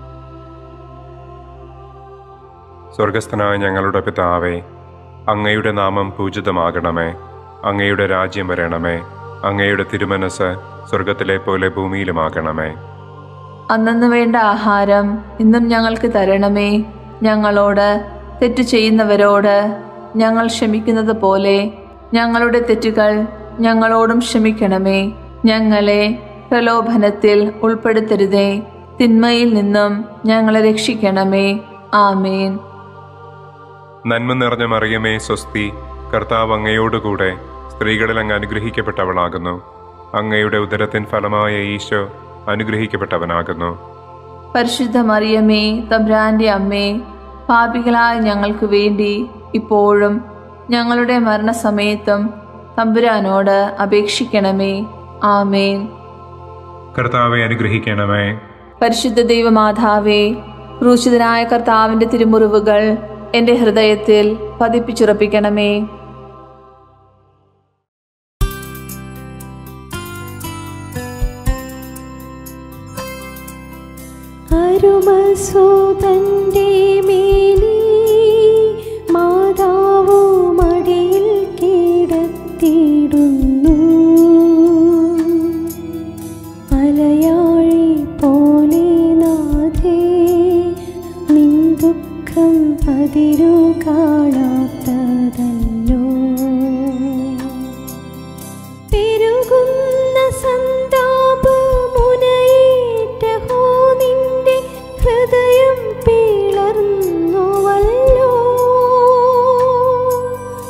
സ്വർഗസ്ഥനായ ഞങ്ങളുടെ പിതാവേ അങ്ങയുടെ നാമം പൂജിതമാകണമേ അങ്ങയുടെ രാജ്യം വരണമേ അങ്ങയുടെ തിരുമനസ് സ്വർഗത്തിലെ പോലെ ഭൂമിയിലുമാകണമേ അന്നു വേണ്ട ആഹാരം ഇന്നും ഞങ്ങൾക്ക് തരണമേ ഞങ്ങളോട് തെറ്റ് ചെയ്യുന്നവരോട് ഞങ്ങൾ ക്ഷമിക്കുന്നത് പോലെ ഞങ്ങളുടെ തെറ്റുകൾ ഞങ്ങളോടും ക്ഷമിക്കണമേ ഞങ്ങളെ പ്രലോഭനത്തിൽ ഉൾപ്പെടുത്തരുതേ തിന്മയിൽ നിന്നും ഞങ്ങളെ രക്ഷിക്കണമേ ആമേൻ നന്മ നിറഞ്ഞ മറിയമേ സ്വസ്തി കർത്താവ് അങ്ങയോടുകൂടെ സ്ത്രീകളിൽ അങ്ങ് അനുഗ്രഹിക്കപ്പെട്ടവളാകുന്നു അങ്ങയുടെ ഉദരത്തിൻ ഫലമായ ഈശോ അനുഗ്രഹിക്കപ്പെട്ടവനാകുന്നു പരിശുദ്ധ മറിയമേ തബ്രാന്റെ അമ്മേ പാപികളായ ഞങ്ങൾക്ക് വേണ്ടി ഇപ്പോഴും ഞങ്ങളുടെ മരണസമയത്തും തമ്പുരാനോട് അപേക്ഷിക്കണമേ ആമേൻ കർത്താവെ അനുഗ്രഹിക്കണമേ പരിശുദ്ധ ദൈവമാതാവേ ക്രൂശിതനായ കർത്താവിന്റെ തിരുമുറിവുകൾ എൻ്റെ ഹൃദയത്തിൽ പതിപ്പിച്ചുറപ്പിക്കണമേ അരുമസൂതന്റെ മേലി മാതാവു മടിയിൽ കിടത്തിയിടുന്നു അലയാഴി പോലെ നാഥേ നിൻ ദുഃഖം അതിരു കാണാത്തതല്ലോ പെരുകുന്ന സന്താപമുനയേറ്റഹോ നിന്റെ ഹൃദയം പിളർന്നുവല്ലോ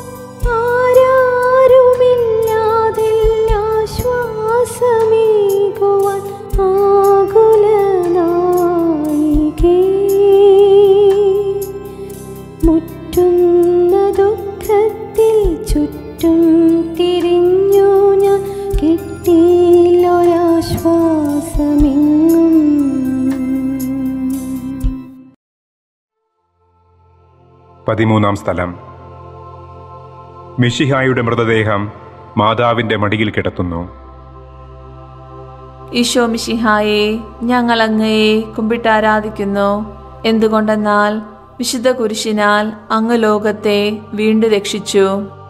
പതിമൂന്നാം സ്ഥലം മിഷിഹായുടെ മൃതദേഹം മാതാവിന്റെ മടിയിൽ കിടത്തുന്നു ഈശോ മിശിഹായെ ഞങ്ങൾ അങ്ങയെ കുമ്പിട്ടാരാധിക്കുന്നു എന്തുകൊണ്ടെന്നാൽ വിശുദ്ധ കുരിശിനാൽ അങ്ങ് ലോകത്തെ വീണ്ടും രക്ഷിച്ചു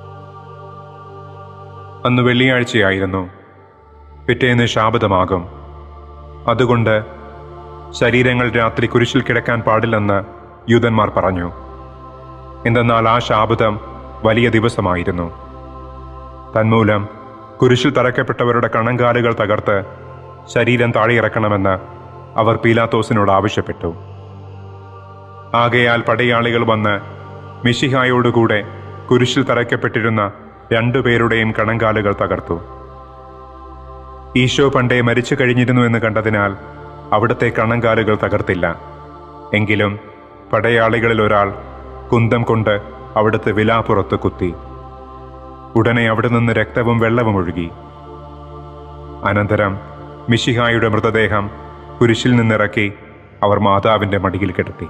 അന്ന് വെള്ളിയാഴ്ചയായിരുന്നു പിറ്റേന്ന് ശാബദമാകും അതുകൊണ്ട് ശരീരങ്ങൾ രാത്രി കുരിശിൽ കിടക്കാൻ പാടില്ലെന്ന് യൂതന്മാർ പറഞ്ഞു എന്തെന്നാൽ ആ ശാബദം വലിയ ദിവസമായിരുന്നു തന്മൂലം കുരിശിൽ തറയ്ക്കപ്പെട്ടവരുടെ കണങ്കാലുകൾ തകർത്ത് ശരീരം താഴെയിറക്കണമെന്ന് അവർ പീലാത്തോസിനോട് ആവശ്യപ്പെട്ടു ആകയാൽ പടയാളികൾ വന്ന് മിഷിഹായോടുകൂടെ കുരിശിൽ തറയ്ക്കപ്പെട്ടിരുന്ന രണ്ടുപേരുടെയും കണങ്കാലുകൾ തകർത്തു ഈശോ പണ്ടേ മരിച്ചു കഴിഞ്ഞിരുന്നു എന്ന് കണ്ടതിനാൽ അവിടുത്തെ കണങ്കാലുകൾ തകർത്തില്ല എങ്കിലും പടയാളികളിൽ ഒരാൾ കുന്തം കൊണ്ട് അവിടുത്തെ വിലാപ്പുറത്ത് കുത്തി ഉടനെ അവിടെ നിന്ന് രക്തവും വെള്ളവും ഒഴുകി അനന്തരം മിഷിഹായുടെ മൃതദേഹം കുരിശിൽ നിന്നിറക്കി അവർ മാതാവിന്റെ മടിയിൽ കിടത്തി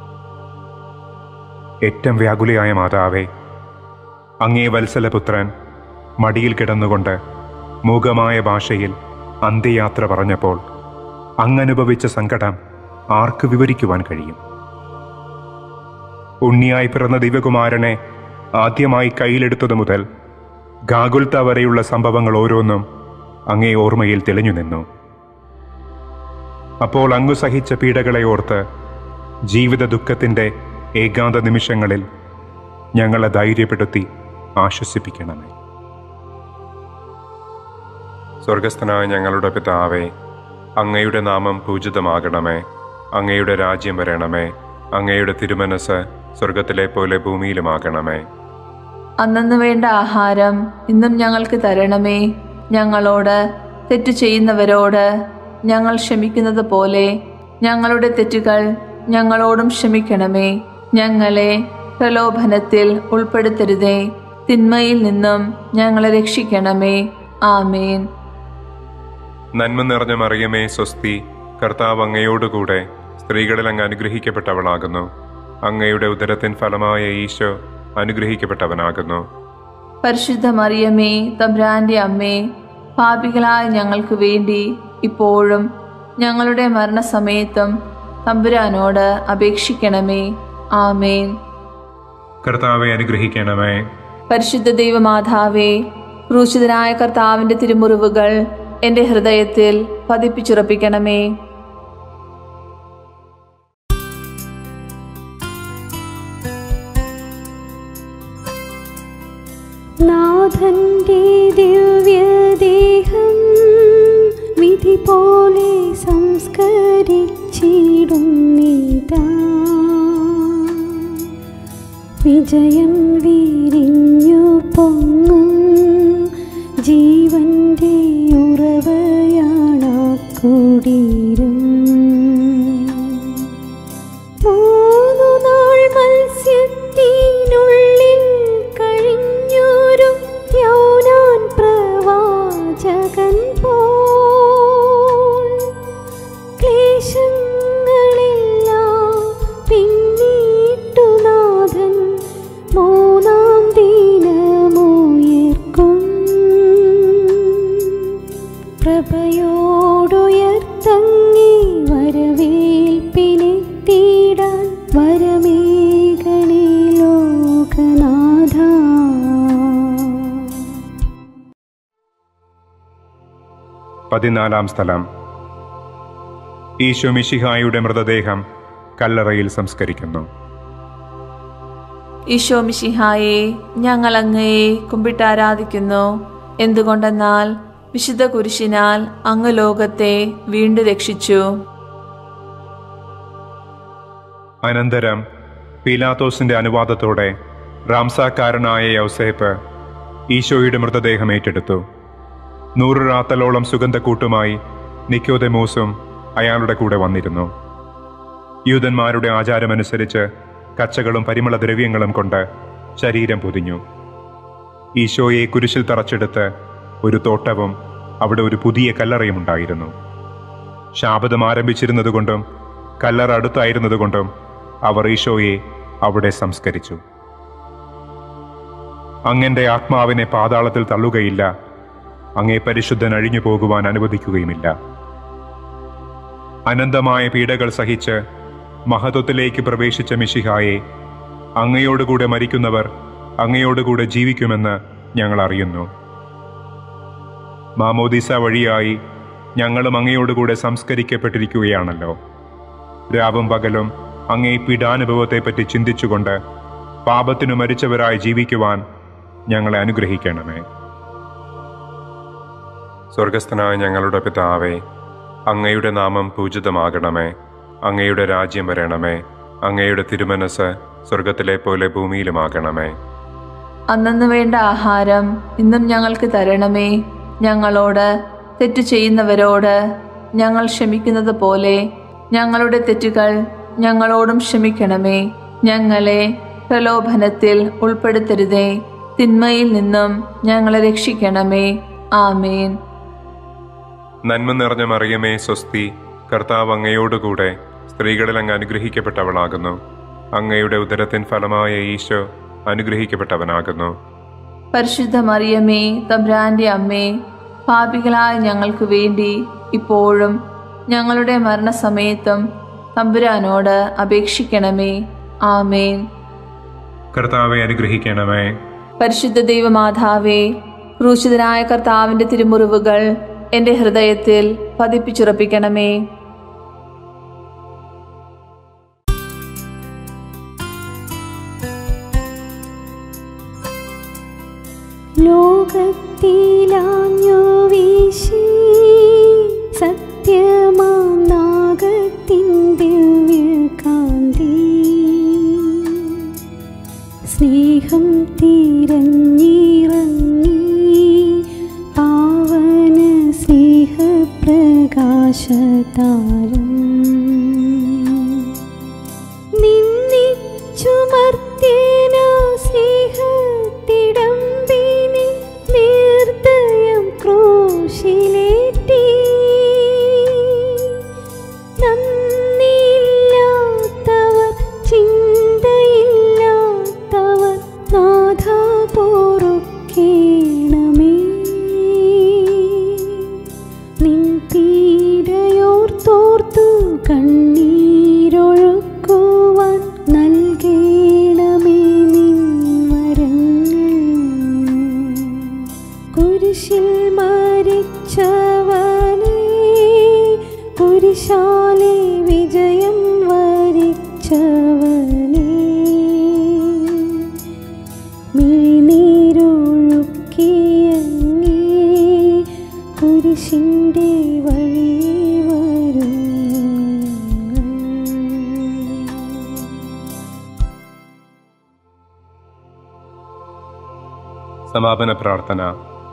ഏറ്റവും വ്യാകുലയായ മാതാവേ അങ്ങേ വത്സലപുത്രൻ മടിയിൽ കിടന്നുകൊണ്ട് മൂകമായ ഭാഷയിൽ അന്ത്യയാത്ര പറഞ്ഞപ്പോൾ അങ്ങനുഭവിച്ച സങ്കടം ആർക്ക് വിവരിക്കുവാൻ കഴിയും ഉണ്ണിയായി പിറന്ന ദിവ്യകുമാരനെ ആദ്യമായി കയ്യിലെടുത്തതു മുതൽ ഗാഗുൽത്ത വരെയുള്ള സംഭവങ്ങൾ ഓരോന്നും അങ്ങേ ഓർമ്മയിൽ തെളിഞ്ഞു നിന്നു അപ്പോൾ അങ്ങു സഹിച്ച പീഡകളെ ഓർത്ത് ജീവിത ദുഃഖത്തിൻ്റെ ഏകാന്ത നിമിഷങ്ങളിൽ ഞങ്ങളെ ധൈര്യപ്പെടുത്തി ആശ്വസിപ്പിക്കണമേ സ്വർഗസ്ഥനായ ഞങ്ങളുടെ പിതാവേ അങ്ങയുടെ നാമം പൂജിതമാകണമേ അങ്ങയുടെ രാജ്യം വരണമേ അങ്ങയുടെ തിരുമനസ് സ്വർഗത്തിലെ പോലെ ഭൂമിയിലുമാകണമേ അന്നു വേണ്ട ആഹാരം ഇന്നും ഞങ്ങൾക്ക് തരണമേ ഞങ്ങളോട് തെറ്റു ചെയ്യുന്നവരോട് ഞങ്ങൾ ക്ഷമിക്കുന്നത് പോലെ ഞങ്ങളുടെ തെറ്റുകൾ ഞങ്ങളോടും ക്ഷമിക്കണമേ ഞങ്ങളെ പ്രലോഭനത്തിൽ ഉൾപ്പെടുത്തരുതേ തിന്മയിൽ നിന്നും ഞങ്ങളെ രക്ഷിക്കണമേ ആമേൻ നന്മ നിറഞ്ഞ മറിയമേ സ്വസ്തി കർത്താവ് അങ്ങയോടുകൂടെ സ്ത്രീകളിൽ അങ്ങ് അനുഗ്രഹിക്കപ്പെട്ടവളാകുന്നു അങ്ങയുടെ ഉദരത്തിൻ ഫലമായ ഈശോ അനുഗ്രഹിക്കപ്പെട്ടവനാകുന്നു പരിശുദ്ധ മറിയമേ തബ്രാന്റെ അമ്മേ പാപികളായ ഞങ്ങൾക്ക് വേണ്ടി ഇപ്പോഴും ഞങ്ങളുടെ മരണസമയത്തും തമ്പുരാനോട് അപേക്ഷിക്കണമേ ആമേൻ കർത്താവെ അനുഗ്രഹിക്കണമേ പരിശുദ്ധ ദൈവമാതാവേ ക്രൂശിതനായ കർത്താവിന്റെ തിരുമുറിവുകൾ എൻ്റെ ഹൃദയത്തിൽ പതിപ്പിച്ചുറപ്പിക്കണമേ നാഥന്റെ ദിവ്യദേഹം വിധി പോലെ സംസ്കരിച്ചിടുന്നിതാ വിജയം വിരിഞ്ഞു പൊങ്ങും ജീവന്റെ ഉറവയാണാ കുടീരം മൂന്നു നാൾ മത്സ്യത്തിനുള്ളിൽ കഴിഞ്ഞൊരു യോനാൻ പ്രവാചകൻ പോൽ ക്ലേശങ്ങളെല്ലാം പിന്നിട്ടു നാഥൻ മൂന്നാം ദിനമുയർക്കും പ്രഭയോടുയർത്തങ്ങി വരവേൽപ്പിനെത്തിയിടാൻ വരമേകണേ ലോകനാഥ പതിനാലാം സ്ഥലം ഈശോ മിശിഹായുടെ മൃതദേഹം കല്ലറയിൽ സംസ്കരിക്കുന്നു ഈശോ മിശിഹായെ ഞങ്ങൾ അങ്ങയെ കുമ്പിട്ടാരാധിക്കുന്നു എന്തുകൊണ്ടെന്നാൽ വിശുദ്ധ കുരിശിനാൽ അങ്ങ് ലോകത്തെ വീണ്ടും രക്ഷിച്ചു അനന്തരം പീലാത്തോസിന്റെ അനുവാദത്തോടെ റാംസാക്കാരനായ യൗസേപ്പ് ഈശോയുടെ മൃതദേഹം ഏറ്റെടുത്തു നൂറ് റാത്തലോളം സുഗന്ധക്കൂട്ടുമായി നിക്കോദെമോസും അയാളുടെ കൂടെ വന്നിരുന്നു യൂതന്മാരുടെ ആചാരമനുസരിച്ച് കച്ചകളും പരിമള ദ്രവ്യങ്ങളും കൊണ്ട് ശരീരം പൊതിഞ്ഞു ഈശോയെ കുരിശിൽ തറച്ചെടുത്ത് ഒരു തോട്ടവും അവിടെ ഒരു പുതിയ കല്ലറയും ഉണ്ടായിരുന്നു ശാപതം ആരംഭിച്ചിരുന്നതുകൊണ്ടും കല്ലറ അടുത്തായിരുന്നതുകൊണ്ടും അവർ ഈശോയെ അവിടെ സംസ്കരിച്ചു അങ്ങന്റെ ആത്മാവിനെ പാതാളത്തിൽ തള്ളുകയില്ല അങ്ങേ പരിശുദ്ധൻ അഴിഞ്ഞു പോകുവാൻ അനുവദിക്കുകയുമില്ല അനന്തമായ പീഡകൾ സഹിച്ച് മഹത്വത്തിലേക്ക് പ്രവേശിച്ച മിശിഹായെ അങ്ങയോടുകൂടെ മരിക്കുന്നവർ അങ്ങയോടുകൂടെ ജീവിക്കുമെന്ന് ഞങ്ങൾ അറിയുന്നു മാമോദിസ വഴിയായി ഞങ്ങളും അങ്ങയോടുകൂടെ സംസ്കരിക്കപ്പെട്ടിരിക്കുകയാണല്ലോ രാവും പകലും അങ്ങേ പീഡാനുഭവത്തെപ്പറ്റി ചിന്തിച്ചുകൊണ്ട് പാപത്തിനു മരിച്ചവരായി ജീവിക്കുവാൻ ഞങ്ങളെ അനുഗ്രഹിക്കണമേ സ്വർഗസ്ഥനായ ഞങ്ങളുടെ പിതാവേ അങ്ങയുടെ നാമം പൂജിതമാകണമേ അങ്ങയുടെ രാജ്യം വരണമേ അങ്ങയുടെ തിരുമനസ് സ്വർഗത്തിലെ പോലെ ഭൂമിയിലുമാകണമേ അന്നു വേണ്ട ആഹാരം ഇന്നും ഞങ്ങൾക്ക് തരണമേ ഞങ്ങളോട് തെറ്റ് ചെയ്യുന്നവരോട് ഞങ്ങൾ ക്ഷമിക്കുന്നത് പോലെ ഞങ്ങളുടെ തെറ്റുകൾ ഞങ്ങളോടും ക്ഷമിക്കണമേ ഞങ്ങളെ പ്രലോഭനത്തിൽ ഉൾപ്പെടുത്തരുതേ തിന്മയിൽ നിന്നും ഞങ്ങളെ രക്ഷിക്കണമേ ആമേൻ നന്മ നിറഞ്ഞ മറിയമേ സ്വസ്തി കർത്താവ് അങ്ങയോടുകൂടെ സ്ത്രീകളിൽ അങ്ങ് അനുഗ്രഹിക്കപ്പെട്ടവളാകുന്നു അങ്ങയുടെ ഉദരത്തിൻ ഫലമായ ഈശോ അനുഗ്രഹിക്കപ്പെട്ടവനാകുന്നു പരിശുദ്ധ മറിയമേ തബ്രാന്റെ അമ്മേ പാപികളായ ഞങ്ങൾക്ക് വേണ്ടി ഇപ്പോഴും ഞങ്ങളുടെ മരണസമയത്തും തമ്പുരാനോട് അപേക്ഷിക്കണമേ ആമേൻ കർത്താവെ അനുഗ്രഹിക്കണമേ പരിശുദ്ധ ദൈവമാതാവേ ക്രൂശിതനായ കർത്താവിന്റെ തിരുമുറിവുകൾ എൻ്റെ ഹൃദയത്തിൽ പതിപ്പിച്ചുറപ്പിക്കണമേ ലോകത്തിലാഞ്ഞു വീശി സത്യമാം നാഗത്തിൻ ദിവ്യകാന്തി സ്നേഹം തിരഞ്ഞിറങ്ങി പാവന സ്നേഹപ്രകാശതാരം നിന്നിച്ചുമർത്തേന സ്നേഹത്തിടമ്പിനെ നിർദ്ദയം ക്രൂശിലേറ്റി നന്ദിയില്ലാത്തവർ ചിന്തയില്ലാത്തവർ നാഥ പോറുക്കേണമേ നിൻ പീഡയോർത്തോർത്തു കണ്ണീരൊഴുക്കുവാൻ നൽകേണമേ നിൻ വരങ്ങൾ കുരിശിൽ മരിച്ചവനെ കുരിശാലെ വിജയം വരിച്ചവനെ മിഴിനീരൊഴുക്കിയങ്ങേ കുരിശിൻ്റെ വഴി വരും സമാപന പ്രാർത്ഥന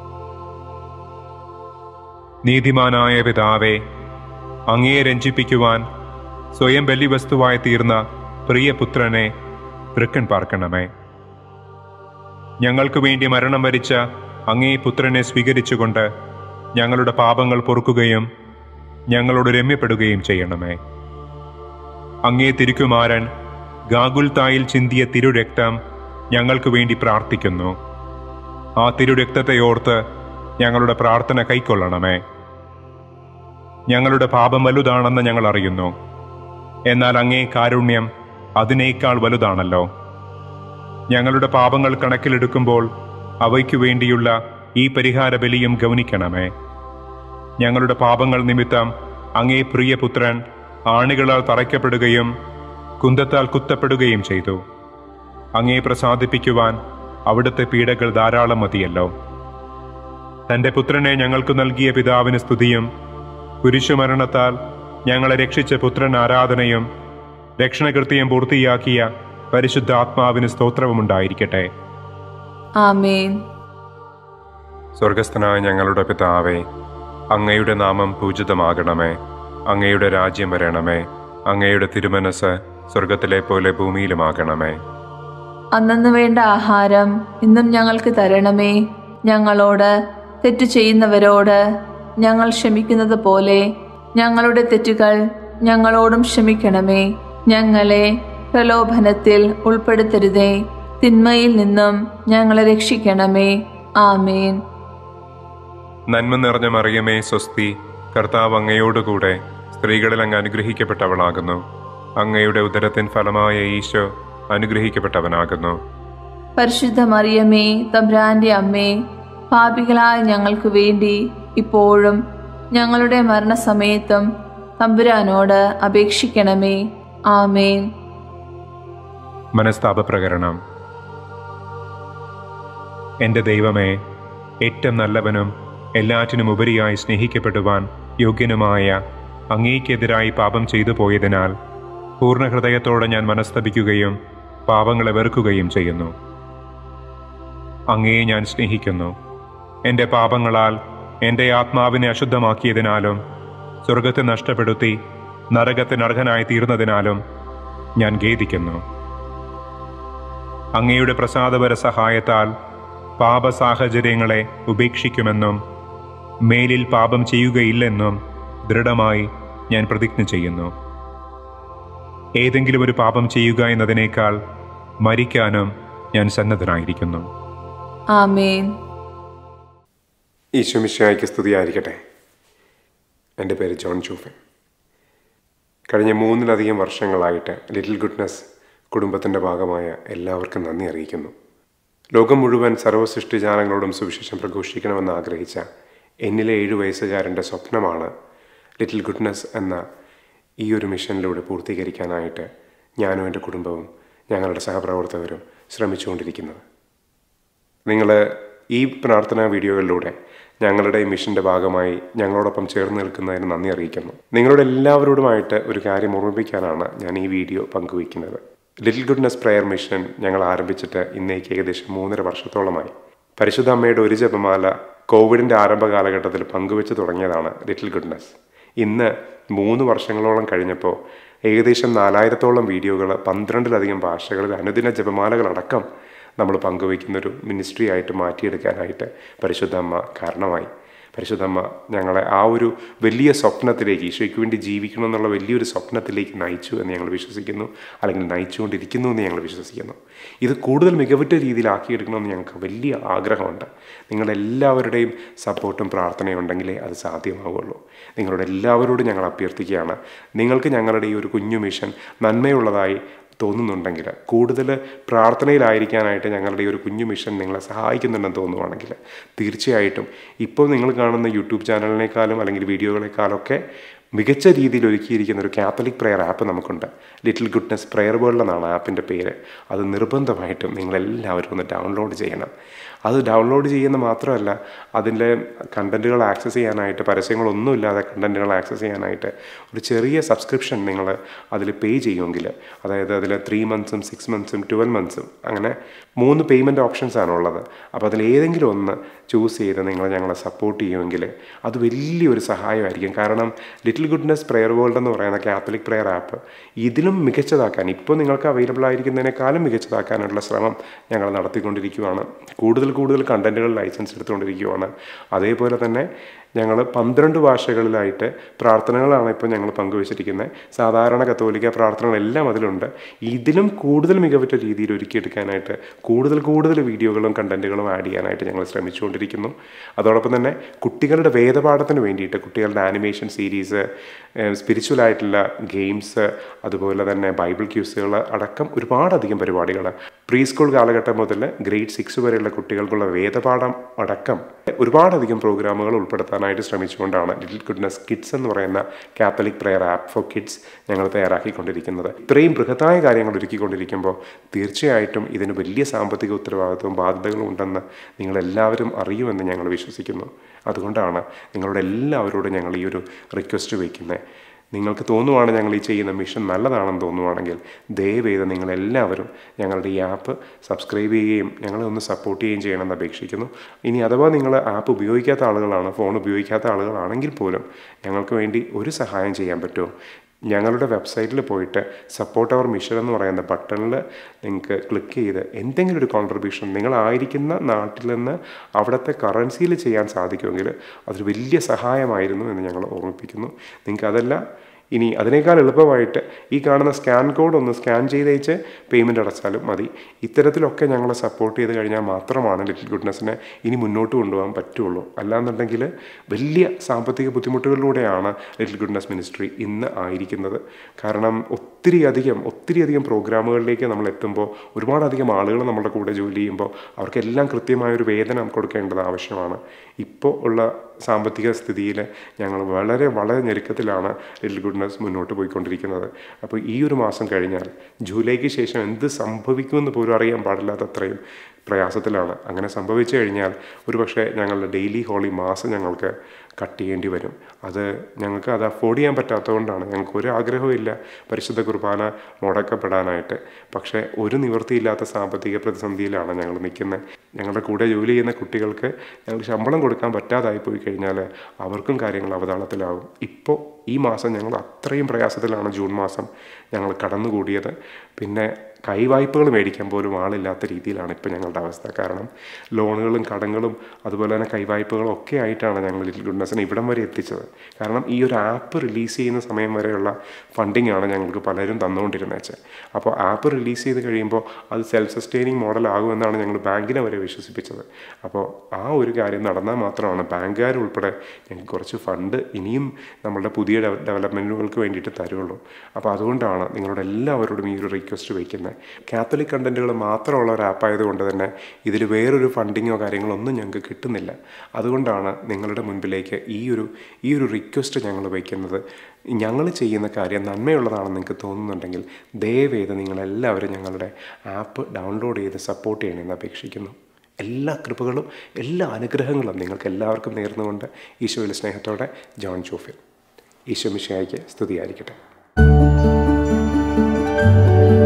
നീതിമാനായ പിതാവേ അങ്ങയെ രഞ്ജിപ്പിക്കുവാൻ സ്വയം ബലിവസ്തുവായി തീർന്ന പ്രിയപുത്രനെ തൃക്കൺ പാർക്കണമേ ഞങ്ങൾക്ക് വേണ്ടി മരണം വരിച്ച അങ്ങേ പുത്രനെ സ്വീകരിച്ചുകൊണ്ട് ഞങ്ങളുടെ പാപങ്ങൾ പൊറുക്കുകയും ഞങ്ങളോട് രമ്യപ്പെടുകയും ചെയ്യണമേ അങ്ങേ തിരുക്കുമാരൻ ഗാഗുൽത്തായിൽ ചിന്തിയ തിരുരക്തം ഞങ്ങൾക്ക് വേണ്ടി പ്രാർത്ഥിക്കുന്നു ആ തിരുരക്തത്തെ ഓർത്ത് ഞങ്ങളുടെ പ്രാർത്ഥന കൈക്കൊള്ളണമേ ഞങ്ങളുടെ പാപം വലുതാണെന്ന് ഞങ്ങൾ അറിയുന്നു എന്നാൽ അങ്ങേ കാരുണ്യം അതിനേക്കാൾ വലുതാണല്ലോ ഞങ്ങളുടെ പാപങ്ങൾ കണക്കിലെടുക്കുമ്പോൾ അവയ്ക്കു വേണ്ടിയുള്ള ഈ പരിഹാര ബലിയും ഗൗനിക്കണമേ ഞങ്ങളുടെ പാപങ്ങൾ നിമിത്തം അങ്ങേ പ്രിയപുത്രൻ ആണികളാൽ തറയ്ക്കപ്പെടുകയും കുന്തത്താൽ കുത്തപ്പെടുകയും ചെയ്തു അങ്ങേ പ്രസാദിപ്പിക്കുവാൻ അവിടുത്തെ പീഡകൾ ധാരാളം മതിയല്ലോ തന്റെ പുത്രനെ ഞങ്ങൾക്ക് നൽകിയ പിതാവിന് സ്തുതിയും കുരിശുമരണത്താൽ ഞങ്ങളെ രക്ഷിച്ച പുത്രൻ ആരാധനയും രക്ഷണകൃത്യം പൂർത്തിയാക്കിയ പരിശുദ്ധാത്മാവിന് സ്തോത്രവുമുണ്ടായിരിക്കട്ടെ ആമേൻ സ്വർഗസ്ഥനായ ഞങ്ങളുടെ പിതാവേ അങ്ങയുടെ നാമം പൂജിതമാകണമേ അങ്ങയുടെ രാജ്യം വരണമേ അങ്ങയുടെ തിരുമനസ് സ്വർഗത്തിലെ പോലെ ഭൂമിയിലുമാകണമേ അന്നു വേണ്ട ആഹാരം ഇന്നും ഞങ്ങൾക്ക് തരണമേ ഞങ്ങളോട് തെറ്റ് ചെയ്യുന്നവരോട് ഞങ്ങൾ ക്ഷമിക്കുന്നത് പോലെ ഞങ്ങളുടെ തെറ്റുകൾ ഞങ്ങളോടും ക്ഷമിക്കണമേ ഞങ്ങളെ പ്രലോഭനത്തിൽ ഉൾപ്പെടുത്തരുതേ തിന്മയിൽ നിന്നും ഞങ്ങളെ രക്ഷിക്കണമേ ആമേൻ നന്മ നിറഞ്ഞ മറിയമേ സ്വസ്തി കർത്താവ് അങ്ങയോടുകൂടെ സ്ത്രീകളിൽ അങ്ങ് അനുഗ്രഹിക്കപ്പെട്ടവളാകുന്നു അങ്ങയുടെ ഉദരത്തിൻ ഫലമായ ഈശോ അനുഗ്രഹിക്കപ്പെട്ടവനാകുന്നു പരിശുദ്ധ മറിയമേ തബ്രാന്റെ അമ്മേ പാപികളായ ഞങ്ങൾക്ക് വേണ്ടി ഇപ്പോഴും ഞങ്ങളുടെ മരണസമയത്തും തമ്പുരാനോട് അപേക്ഷിക്കണമേ ആമേൻ മനസ്താപ പ്രകരണം എൻ്റെ ദൈവമേ ഏറ്റവും നല്ലവനും എല്ലാറ്റിനും ഉപരിയായി സ്നേഹിക്കപ്പെടുവാൻ യോഗ്യനുമായ അങ്ങേക്കെതിരായി പാപം ചെയ്തു പോയതിനാൽ പൂർണ്ണ ഹൃദയത്തോടെ ഞാൻ മനസ്തപിക്കുകയും പാപങ്ങളെ വെറുക്കുകയും ചെയ്യുന്നു അങ്ങയെ ഞാൻ സ്നേഹിക്കുന്നു എൻ്റെ പാപങ്ങളാൽ എൻ്റെ ആത്മാവിനെ അശുദ്ധമാക്കിയതിനാലും സ്വർഗത്തെ നഷ്ടപ്പെടുത്തി നരകത്തിന് അർഹനായി തീർന്നതിനാലും ഞാൻ ഖേദിക്കുന്നു അങ്ങയുടെ പ്രസാദപര സഹായത്താൽ പാപ സാഹചര്യങ്ങളെ ഉപേക്ഷിക്കുമെന്നും മേലിൽ പാപം ചെയ്യുകയില്ലെന്നും ദൃഢമായി ഞാൻ പ്രതിജ്ഞ ചെയ്യുന്നു ഏതെങ്കിലും ഒരു പാപം ചെയ്യുക എന്നതിനേക്കാൾ മരിക്കാനും ഞാൻ സന്നദ്ധനായിരിക്കുന്നു ആമേൻ ഈശോമിശായ്ക്ക് സ്തുതിയായിരിക്കട്ടെ എൻ്റെ പേര് ജോൺ ജൂഫൻ കഴിഞ്ഞ മൂന്നിലധികം വർഷങ്ങളായിട്ട് ലിറ്റിൽ ഗുഡ്നസ് കുടുംബത്തിൻ്റെ ഭാഗമായ എല്ലാവർക്കും നന്ദി അറിയിക്കുന്നു ലോകം മുഴുവൻ സർവ്വസൃഷ്ടിജാലങ്ങളോടും സുവിശേഷം പ്രഘോഷിക്കണമെന്ന് ആഗ്രഹിച്ച എന്നിലെ ഏഴു വയസ്സുകാരൻ്റെ സ്വപ്നമാണ് ലിറ്റിൽ ഗുഡ്നസ് എന്ന ഈ ഒരു മിഷനിലൂടെ പൂർത്തീകരിക്കാനായിട്ട് ഞാനും എൻ്റെ കുടുംബവും ഞങ്ങളുടെ സഹപ്രവർത്തകരും ശ്രമിച്ചുകൊണ്ടിരിക്കുന്നത് നിങ്ങൾ ഈ പ്രാർത്ഥനാ വീഡിയോകളിലൂടെ ഞങ്ങളുടെ ഈ മിഷന്റെ ഭാഗമായി ഞങ്ങളോടൊപ്പം ചേർന്ന് നിൽക്കുന്നതിന് നന്ദി അറിയിക്കുന്നു നിങ്ങളുടെ എല്ലാവരോടുമായിട്ട് ഒരു കാര്യം ഓർമ്മിപ്പിക്കാനാണ് ഞാൻ ഈ വീഡിയോ പങ്കുവയ്ക്കുന്നത് ലിറ്റിൽ ഗുഡ്നസ് പ്രെയർ മിഷൻ ഞങ്ങൾ ആരംഭിച്ചിട്ട് ഇന്നേക്ക് ഏകദേശം മൂന്നര വർഷത്തോളമായി പരിശുദ്ധ അമ്മയുടെ ഒരു ജപമാല കോവിഡിന്റെ ആരംഭ കാലഘട്ടത്തിൽ പങ്കുവെച്ച് തുടങ്ങിയതാണ് ലിറ്റിൽ ഗുഡ്നസ് ഇന്ന് മൂന്ന് വർഷങ്ങളോളം കഴിഞ്ഞപ്പോൾ ഏകദേശം നാലായിരത്തോളം വീഡിയോകൾ പന്ത്രണ്ടിലധികം ഭാഷകളിൽ അനുദിന ജപമാലകളടക്കം നമ്മൾ പങ്കുവയ്ക്കുന്നൊരു മിനിസ്ട്രി ആയിട്ട് മാറ്റിയെടുക്കാനായിട്ട് പരിശുദ്ധ അമ്മ കാരണമായി പരിശുദ്ധമ്മ ഞങ്ങളെ ആ ഒരു വലിയ സ്വപ്നത്തിലേക്ക് ഈശോയ്ക്ക് വേണ്ടി ജീവിക്കണം എന്നുള്ള വലിയൊരു സ്വപ്നത്തിലേക്ക് നയിച്ചു എന്ന് ഞങ്ങൾ വിശ്വസിക്കുന്നു അല്ലെങ്കിൽ നയിച്ചുകൊണ്ടിരിക്കുന്നു എന്ന് ഞങ്ങൾ വിശ്വസിക്കുന്നു ഇത് കൂടുതൽ മികവുറ്റ രീതിയിലാക്കിയെടുക്കണമെന്ന് ഞങ്ങൾക്ക് വലിയ ആഗ്രഹമുണ്ട് നിങ്ങളെല്ലാവരുടെയും സപ്പോർട്ടും പ്രാർത്ഥനയും ഉണ്ടെങ്കിലേ അത് സാധ്യമാവുള്ളൂ നിങ്ങളുടെ എല്ലാവരോടും ഞങ്ങൾ അഭ്യർത്ഥിക്കുകയാണ് നിങ്ങൾക്ക് ഞങ്ങളുടെ ഈ ഒരു കുഞ്ഞു മിഷൻ നന്മയുള്ളതായി തോന്നുന്നുണ്ടെങ്കിൽ കൂടുതൽ പ്രാർത്ഥനയിലായിരിക്കാനായിട്ട് ഞങ്ങളുടെ ഈ ഒരു കുഞ്ഞു മിഷൻ നിങ്ങളെ സഹായിക്കുന്നുണ്ടെന്ന് തോന്നുവാണെങ്കിൽ തീർച്ചയായിട്ടും ഇപ്പോൾ നിങ്ങൾ കാണുന്ന യൂട്യൂബ് ചാനലിനേക്കാളും അല്ലെങ്കിൽ വീഡിയോകളെക്കാളൊക്കെ മികച്ച രീതിയിൽ ഒരുക്കിയിരിക്കുന്ന ഒരു കാത്തലിക് പ്രെയർ ആപ്പ് നമുക്കുണ്ട് ലിറ്റിൽ ഗുഡ്നസ് പ്രെയർ വേൾഡ് എന്നാണ് ആപ്പിൻ്റെ പേര് അത് നിർബന്ധമായിട്ടും നിങ്ങളെല്ലാവരും ഒന്ന് ഡൗൺലോഡ് ചെയ്യണം അത് ഡൗൺലോഡ് ചെയ്യുന്ന മാത്രമല്ല അതിൻ്റെ കണ്ടൻറ്റുകൾ ആക്സസ് ചെയ്യാനായിട്ട് പരസ്യങ്ങളൊന്നുമില്ലാതെ കണ്ടൻറ്റുകൾ ആക്സസ് ചെയ്യാനായിട്ട് ഒരു ചെറിയ സബ്സ്ക്രിപ്ഷൻ നിങ്ങൾ അതിൽ പേ ചെയ്യുമെങ്കിൽ അതായത് അതിൽ ത്രീ മന്ത്സും സിക്സ് മന്ത്സും ട്വൽവ് മന്ത്സും അങ്ങനെ മൂന്ന് പേയ്മെൻറ്റ് ഓപ്ഷൻസ് ആണ് ഉള്ളത് അപ്പോൾ അതിൽ ഏതെങ്കിലും ഒന്ന് ചൂസ് ചെയ്ത് നിങ്ങൾ ഞങ്ങളെ സപ്പോർട്ട് ചെയ്യുമെങ്കിൽ അത് വലിയൊരു സഹായമായിരിക്കും കാരണം ലിറ്റിൽ ഗുഡ്നസ് പ്രെയർ വേൾഡ് എന്ന് പറയുന്ന കാത്തലിക് പ്രെയർ ആപ്പ് ഇതിലും മികച്ചതാക്കാൻ ഇപ്പോൾ നിങ്ങൾക്ക് അവൈലബിൾ ആയിരിക്കുന്നതിനേക്കാളും മികച്ചതാക്കാനുള്ള ശ്രമം ഞങ്ങൾ നടത്തിക്കൊണ്ടിരിക്കുകയാണ് കൂടുതൽ കൂടുതൽ കണ്ടൻറ്റുകൾ ലൈസൻസ് എടുത്തുകൊണ്ടിരിക്കുകയാണ് അതേപോലെ തന്നെ ഞങ്ങൾ പന്ത്രണ്ട് ഭാഷകളിലായിട്ട് പ്രാർത്ഥനകളാണ് ഇപ്പോൾ ഞങ്ങൾ പങ്കുവച്ചിരിക്കുന്നത് സാധാരണ കത്തോലിക്ക പ്രാർത്ഥനകളെല്ലാം അതിലുണ്ട് ഇതിലും കൂടുതൽ മികവുറ്റ രീതിയിൽ ഒരുക്കിയെടുക്കാനായിട്ട് കൂടുതൽ കൂടുതൽ വീഡിയോകളും കണ്ടൻറ്റുകളും ആഡ് ചെയ്യാനായിട്ട് ഞങ്ങൾ ശ്രമിച്ചുകൊണ്ടിരിക്കുന്നു അതോടൊപ്പം തന്നെ കുട്ടികളുടെ വേദപാഠത്തിന് വേണ്ടിയിട്ട് കുട്ടികളുടെ ആനിമേഷൻ സീരീസ് സ്പിരിച്വൽ ആയിട്ടുള്ള ഗെയിംസ് അതുപോലെ തന്നെ ബൈബിൾ ക്യൂസുകൾ അടക്കം ഒരുപാടധികം പരിപാടികൾ പ്രീ സ്കൂൾ കാലഘട്ടം മുതൽ ഗ്രേഡ് സിക്സ് വരെയുള്ള കുട്ടികൾക്കുള്ള വേദപാഠം അടക്കം ഒരുപാടധികം പ്രോഗ്രാമുകൾ ഉൾപ്പെടുത്താനായിട്ട് ശ്രമിച്ചുകൊണ്ടാണ് ലിറ്റിൽ ഗുഡ്നസ് കിഡ്സ് എന്ന് പറയുന്ന Catholic prayer app for kids ഞങ്ങൾ തയ്യാറാക്കിക്കൊണ്ടിരിക്കുന്നത് ഇത്രയും ബൃഹത്തായ കാര്യങ്ങൾ ഒരുക്കിക്കൊണ്ടിരിക്കുമ്പോൾ തീർച്ചയായിട്ടും ഇതിന് വലിയ സാമ്പത്തിക ഉത്തരവാദിത്വവും ബാധ്യതകളും ഉണ്ടെന്ന് നിങ്ങളെല്ലാവരും അറിയുമെന്ന് ഞങ്ങൾ വിശ്വസിക്കുന്നു അതുകൊണ്ടാണ് നിങ്ങളുടെ എല്ലാവരോടും ഞങ്ങൾ ഈ ഒരു റിക്വസ്റ്റ് വയ്ക്കുന്നത് നിങ്ങൾക്ക് തോന്നുവാണ് ഞങ്ങൾ ഈ ചെയ്യുന്ന മിഷൻ നല്ലതാണെന്ന് തോന്നുവാണെങ്കിൽ ദയവേത് നിങ്ങളെല്ലാവരും ഞങ്ങളുടെ ഈ ആപ്പ് സബ്സ്ക്രൈബ് ചെയ്യുകയും ഞങ്ങളെ ഒന്ന് സപ്പോർട്ട് ചെയ്യുകയും ചെയ്യണമെന്ന് അപേക്ഷിക്കുന്നു ഇനി അഥവാ നിങ്ങൾ ആപ്പ് ഉപയോഗിക്കാത്ത ആളുകളാണ് ഫോൺ ഉപയോഗിക്കാത്ത ആളുകളാണെങ്കിൽ പോലും ഞങ്ങൾക്ക് വേണ്ടി ഒരു സഹായം ചെയ്യാൻ പറ്റുമോ ഞങ്ങളുടെ വെബ്സൈറ്റിൽ പോയിട്ട് സപ്പോർട്ട് അവർ മിഷൻ എന്ന് പറയുന്ന ബട്ടണിൽ നിങ്ങൾക്ക് ക്ലിക്ക് ചെയ്ത് എന്തെങ്കിലും ഒരു കോൺട്രിബ്യൂഷൻ നിങ്ങളായിരിക്കുന്ന നാട്ടിൽ നിന്ന് അവിടുത്തെ കറൻസിയിൽ ചെയ്യാൻ സാധിക്കുമെങ്കിൽ അതൊരു വലിയ സഹായമായിരുന്നു എന്ന് ഞങ്ങൾ ഓർമ്മിപ്പിക്കുന്നു നിങ്ങൾക്ക് അതല്ല ഇനി അതിനേക്കാൾ എളുപ്പമായിട്ട് ഈ കാണുന്ന സ്കാൻ കോഡ് ഒന്ന് സ്കാൻ ചെയ്തേച്ച് പേയ്മെൻറ്റ് അടച്ചാലും മതി ഇത്തരത്തിലൊക്കെ ഞങ്ങളെ സപ്പോർട്ട് ചെയ്ത് കഴിഞ്ഞാൽ മാത്രമാണ് ലിറ്റിൽ ഗുഡ്നസ്സിനെ ഇനി മുന്നോട്ട് കൊണ്ടുപോകാൻ പറ്റുള്ളൂ അല്ലാന്നുണ്ടെങ്കിൽ വലിയ സാമ്പത്തിക ബുദ്ധിമുട്ടുകളിലൂടെയാണ് ലിറ്റിൽ ഗുഡ്നസ് മിനിസ്ട്രി ഇന്ന് ആയിരിക്കുന്നത് കാരണം ഒത്തിരി അധികം ഒത്തിരി അധികം പ്രോഗ്രാമുകളിലേക്ക് നമ്മൾ എത്തുമ്പോൾ ഒരുപാടധികം ആളുകൾ നമ്മുടെ കൂടെ ജോലി ചെയ്യുമ്പോൾ അവർക്കെല്ലാം കൃത്യമായൊരു വേതനം കൊടുക്കേണ്ടത് ആവശ്യമാണ് ഇപ്പോൾ ഉള്ള സാമ്പത്തിക സ്ഥിതിയിൽ ഞങ്ങൾ വളരെ വളരെ ഞെരുക്കത്തിലാണ് ലിറ്റിൽ ഗുഡ്നസ് മുന്നോട്ട് പോയിക്കൊണ്ടിരിക്കുന്നത് അപ്പോൾ ഈ ഒരു മാസം കഴിഞ്ഞാൽ ജൂലൈക്ക് ശേഷം എന്ത് സംഭവിക്കുമെന്ന് പോലും അറിയാൻ പാടില്ലാത്തത്രയും പ്രയാസത്തിലാണ് അങ്ങനെ സംഭവിച്ചു കഴിഞ്ഞാൽ ഒരുപക്ഷെ ഞങ്ങളുടെ ഡെയിലി ഹോളി മാസം ഞങ്ങൾക്ക് കട്ട് ചെയ്യേണ്ടി വരും അത് ഞങ്ങൾക്ക് അത് അഫോർഡ് ചെയ്യാൻ പറ്റാത്തതുകൊണ്ടാണ് ഞങ്ങൾക്ക് ഒരു ആഗ്രഹമില്ല പരിശുദ്ധ കുർബാന മുടക്കപ്പെടാനായിട്ട് പക്ഷേ ഒരു നിവൃത്തിയില്ലാത്ത സാമ്പത്തിക പ്രതിസന്ധിയിലാണ് ഞങ്ങൾ നിൽക്കുന്നത് ഞങ്ങളുടെ കൂടെ ജോലി ചെയ്യുന്ന കുട്ടികൾക്ക് ഞങ്ങൾക്ക് ശമ്പളം കൊടുക്കാൻ പറ്റാതായി പോയി കഴിഞ്ഞാൽ അവർക്കും കാര്യങ്ങൾ അവതാളത്തിലാവും ഇപ്പോൾ ഈ മാസം ഞങ്ങൾ അത്രയും പ്രയാസത്തിലാണ് ജൂൺ മാസം ഞങ്ങൾ കടന്നുകൂടിയത് പിന്നെ കൈവായ്പകൾ മേടിക്കാൻ പോലും ആളില്ലാത്ത രീതിയിലാണ് ഇപ്പോൾ ഞങ്ങളുടെ അവസ്ഥ കാരണം ലോണുകളും കടങ്ങളും അതുപോലെ തന്നെ കൈവായ്പകളും ഒക്കെ ആയിട്ടാണ് ഞങ്ങൾ ലിറ്റിൽ ഗുഡ്നസിനെ ഇവിടം വരെ എത്തിച്ചത് കാരണം ഈ ഒരു ആപ്പ് റിലീസ് ചെയ്യുന്ന സമയം വരെയുള്ള ഫണ്ടിങ് ആണ് ഞങ്ങൾക്ക് പലരും തന്നുകൊണ്ടിരുന്നത് വെച്ചാൽ അപ്പോൾ ആപ്പ് റിലീസ് ചെയ്ത് കഴിയുമ്പോൾ അത് സെൽഫ് സസ്റ്റെയിനിങ് മോഡൽ ആകുമെന്നാണ് ഞങ്ങൾ ബാങ്കിനെ വരെ വിശ്വസിപ്പിച്ചത് അപ്പോൾ ആ ഒരു കാര്യം നടന്നാൽ മാത്രമാണ് ബാങ്കുകാർ ഉൾപ്പെടെ ഞങ്ങൾക്ക് കുറച്ച് ഫണ്ട് ഇനിയും നമ്മളുടെ പുതിയ ഡെവലപ്മെൻറ്റുകൾക്ക് വേണ്ടിയിട്ട് തരുള്ളൂ അപ്പോൾ അതുകൊണ്ടാണ് നിങ്ങളോട് എല്ലാവരോടും ഈ ഒരു റിക്വസ്റ്റ് വയ്ക്കുന്നത് കാത്തലിക് കണ്ടൻറ്റുകൾ മാത്രമുള്ള ഒരു ആപ്പായതുകൊണ്ട് തന്നെ ഇതിൽ വേറൊരു ഫണ്ടിങ്ങോ കാര്യങ്ങളോ ഒന്നും ഞങ്ങൾക്ക് കിട്ടുന്നില്ല അതുകൊണ്ടാണ് നിങ്ങളുടെ മുൻപിലേക്ക് ഈ ഒരു ഈ ഒരു റിക്വസ്റ്റ് ഞങ്ങൾ വയ്ക്കുന്നത് ഞങ്ങൾ ചെയ്യുന്ന കാര്യം നന്മയുള്ളതാണെന്ന് നിങ്ങൾക്ക് തോന്നുന്നുണ്ടെങ്കിൽ ദയവേത് നിങ്ങളെല്ലാവരും ഞങ്ങളുടെ ആപ്പ് ഡൗൺലോഡ് ചെയ്ത് സപ്പോർട്ട് ചെയ്യണമെന്ന് അപേക്ഷിക്കുന്നു എല്ലാ കൃപകളും എല്ലാ അനുഗ്രഹങ്ങളും നിങ്ങൾക്ക് എല്ലാവർക്കും നേർന്നുകൊണ്ട് ഈശോയിൽ സ്നേഹത്തോടെ ജോൺ ജോഫിൽ ഈശോ മിഷയായിക്ക് സ്തുതിയായിരിക്കട്ടെ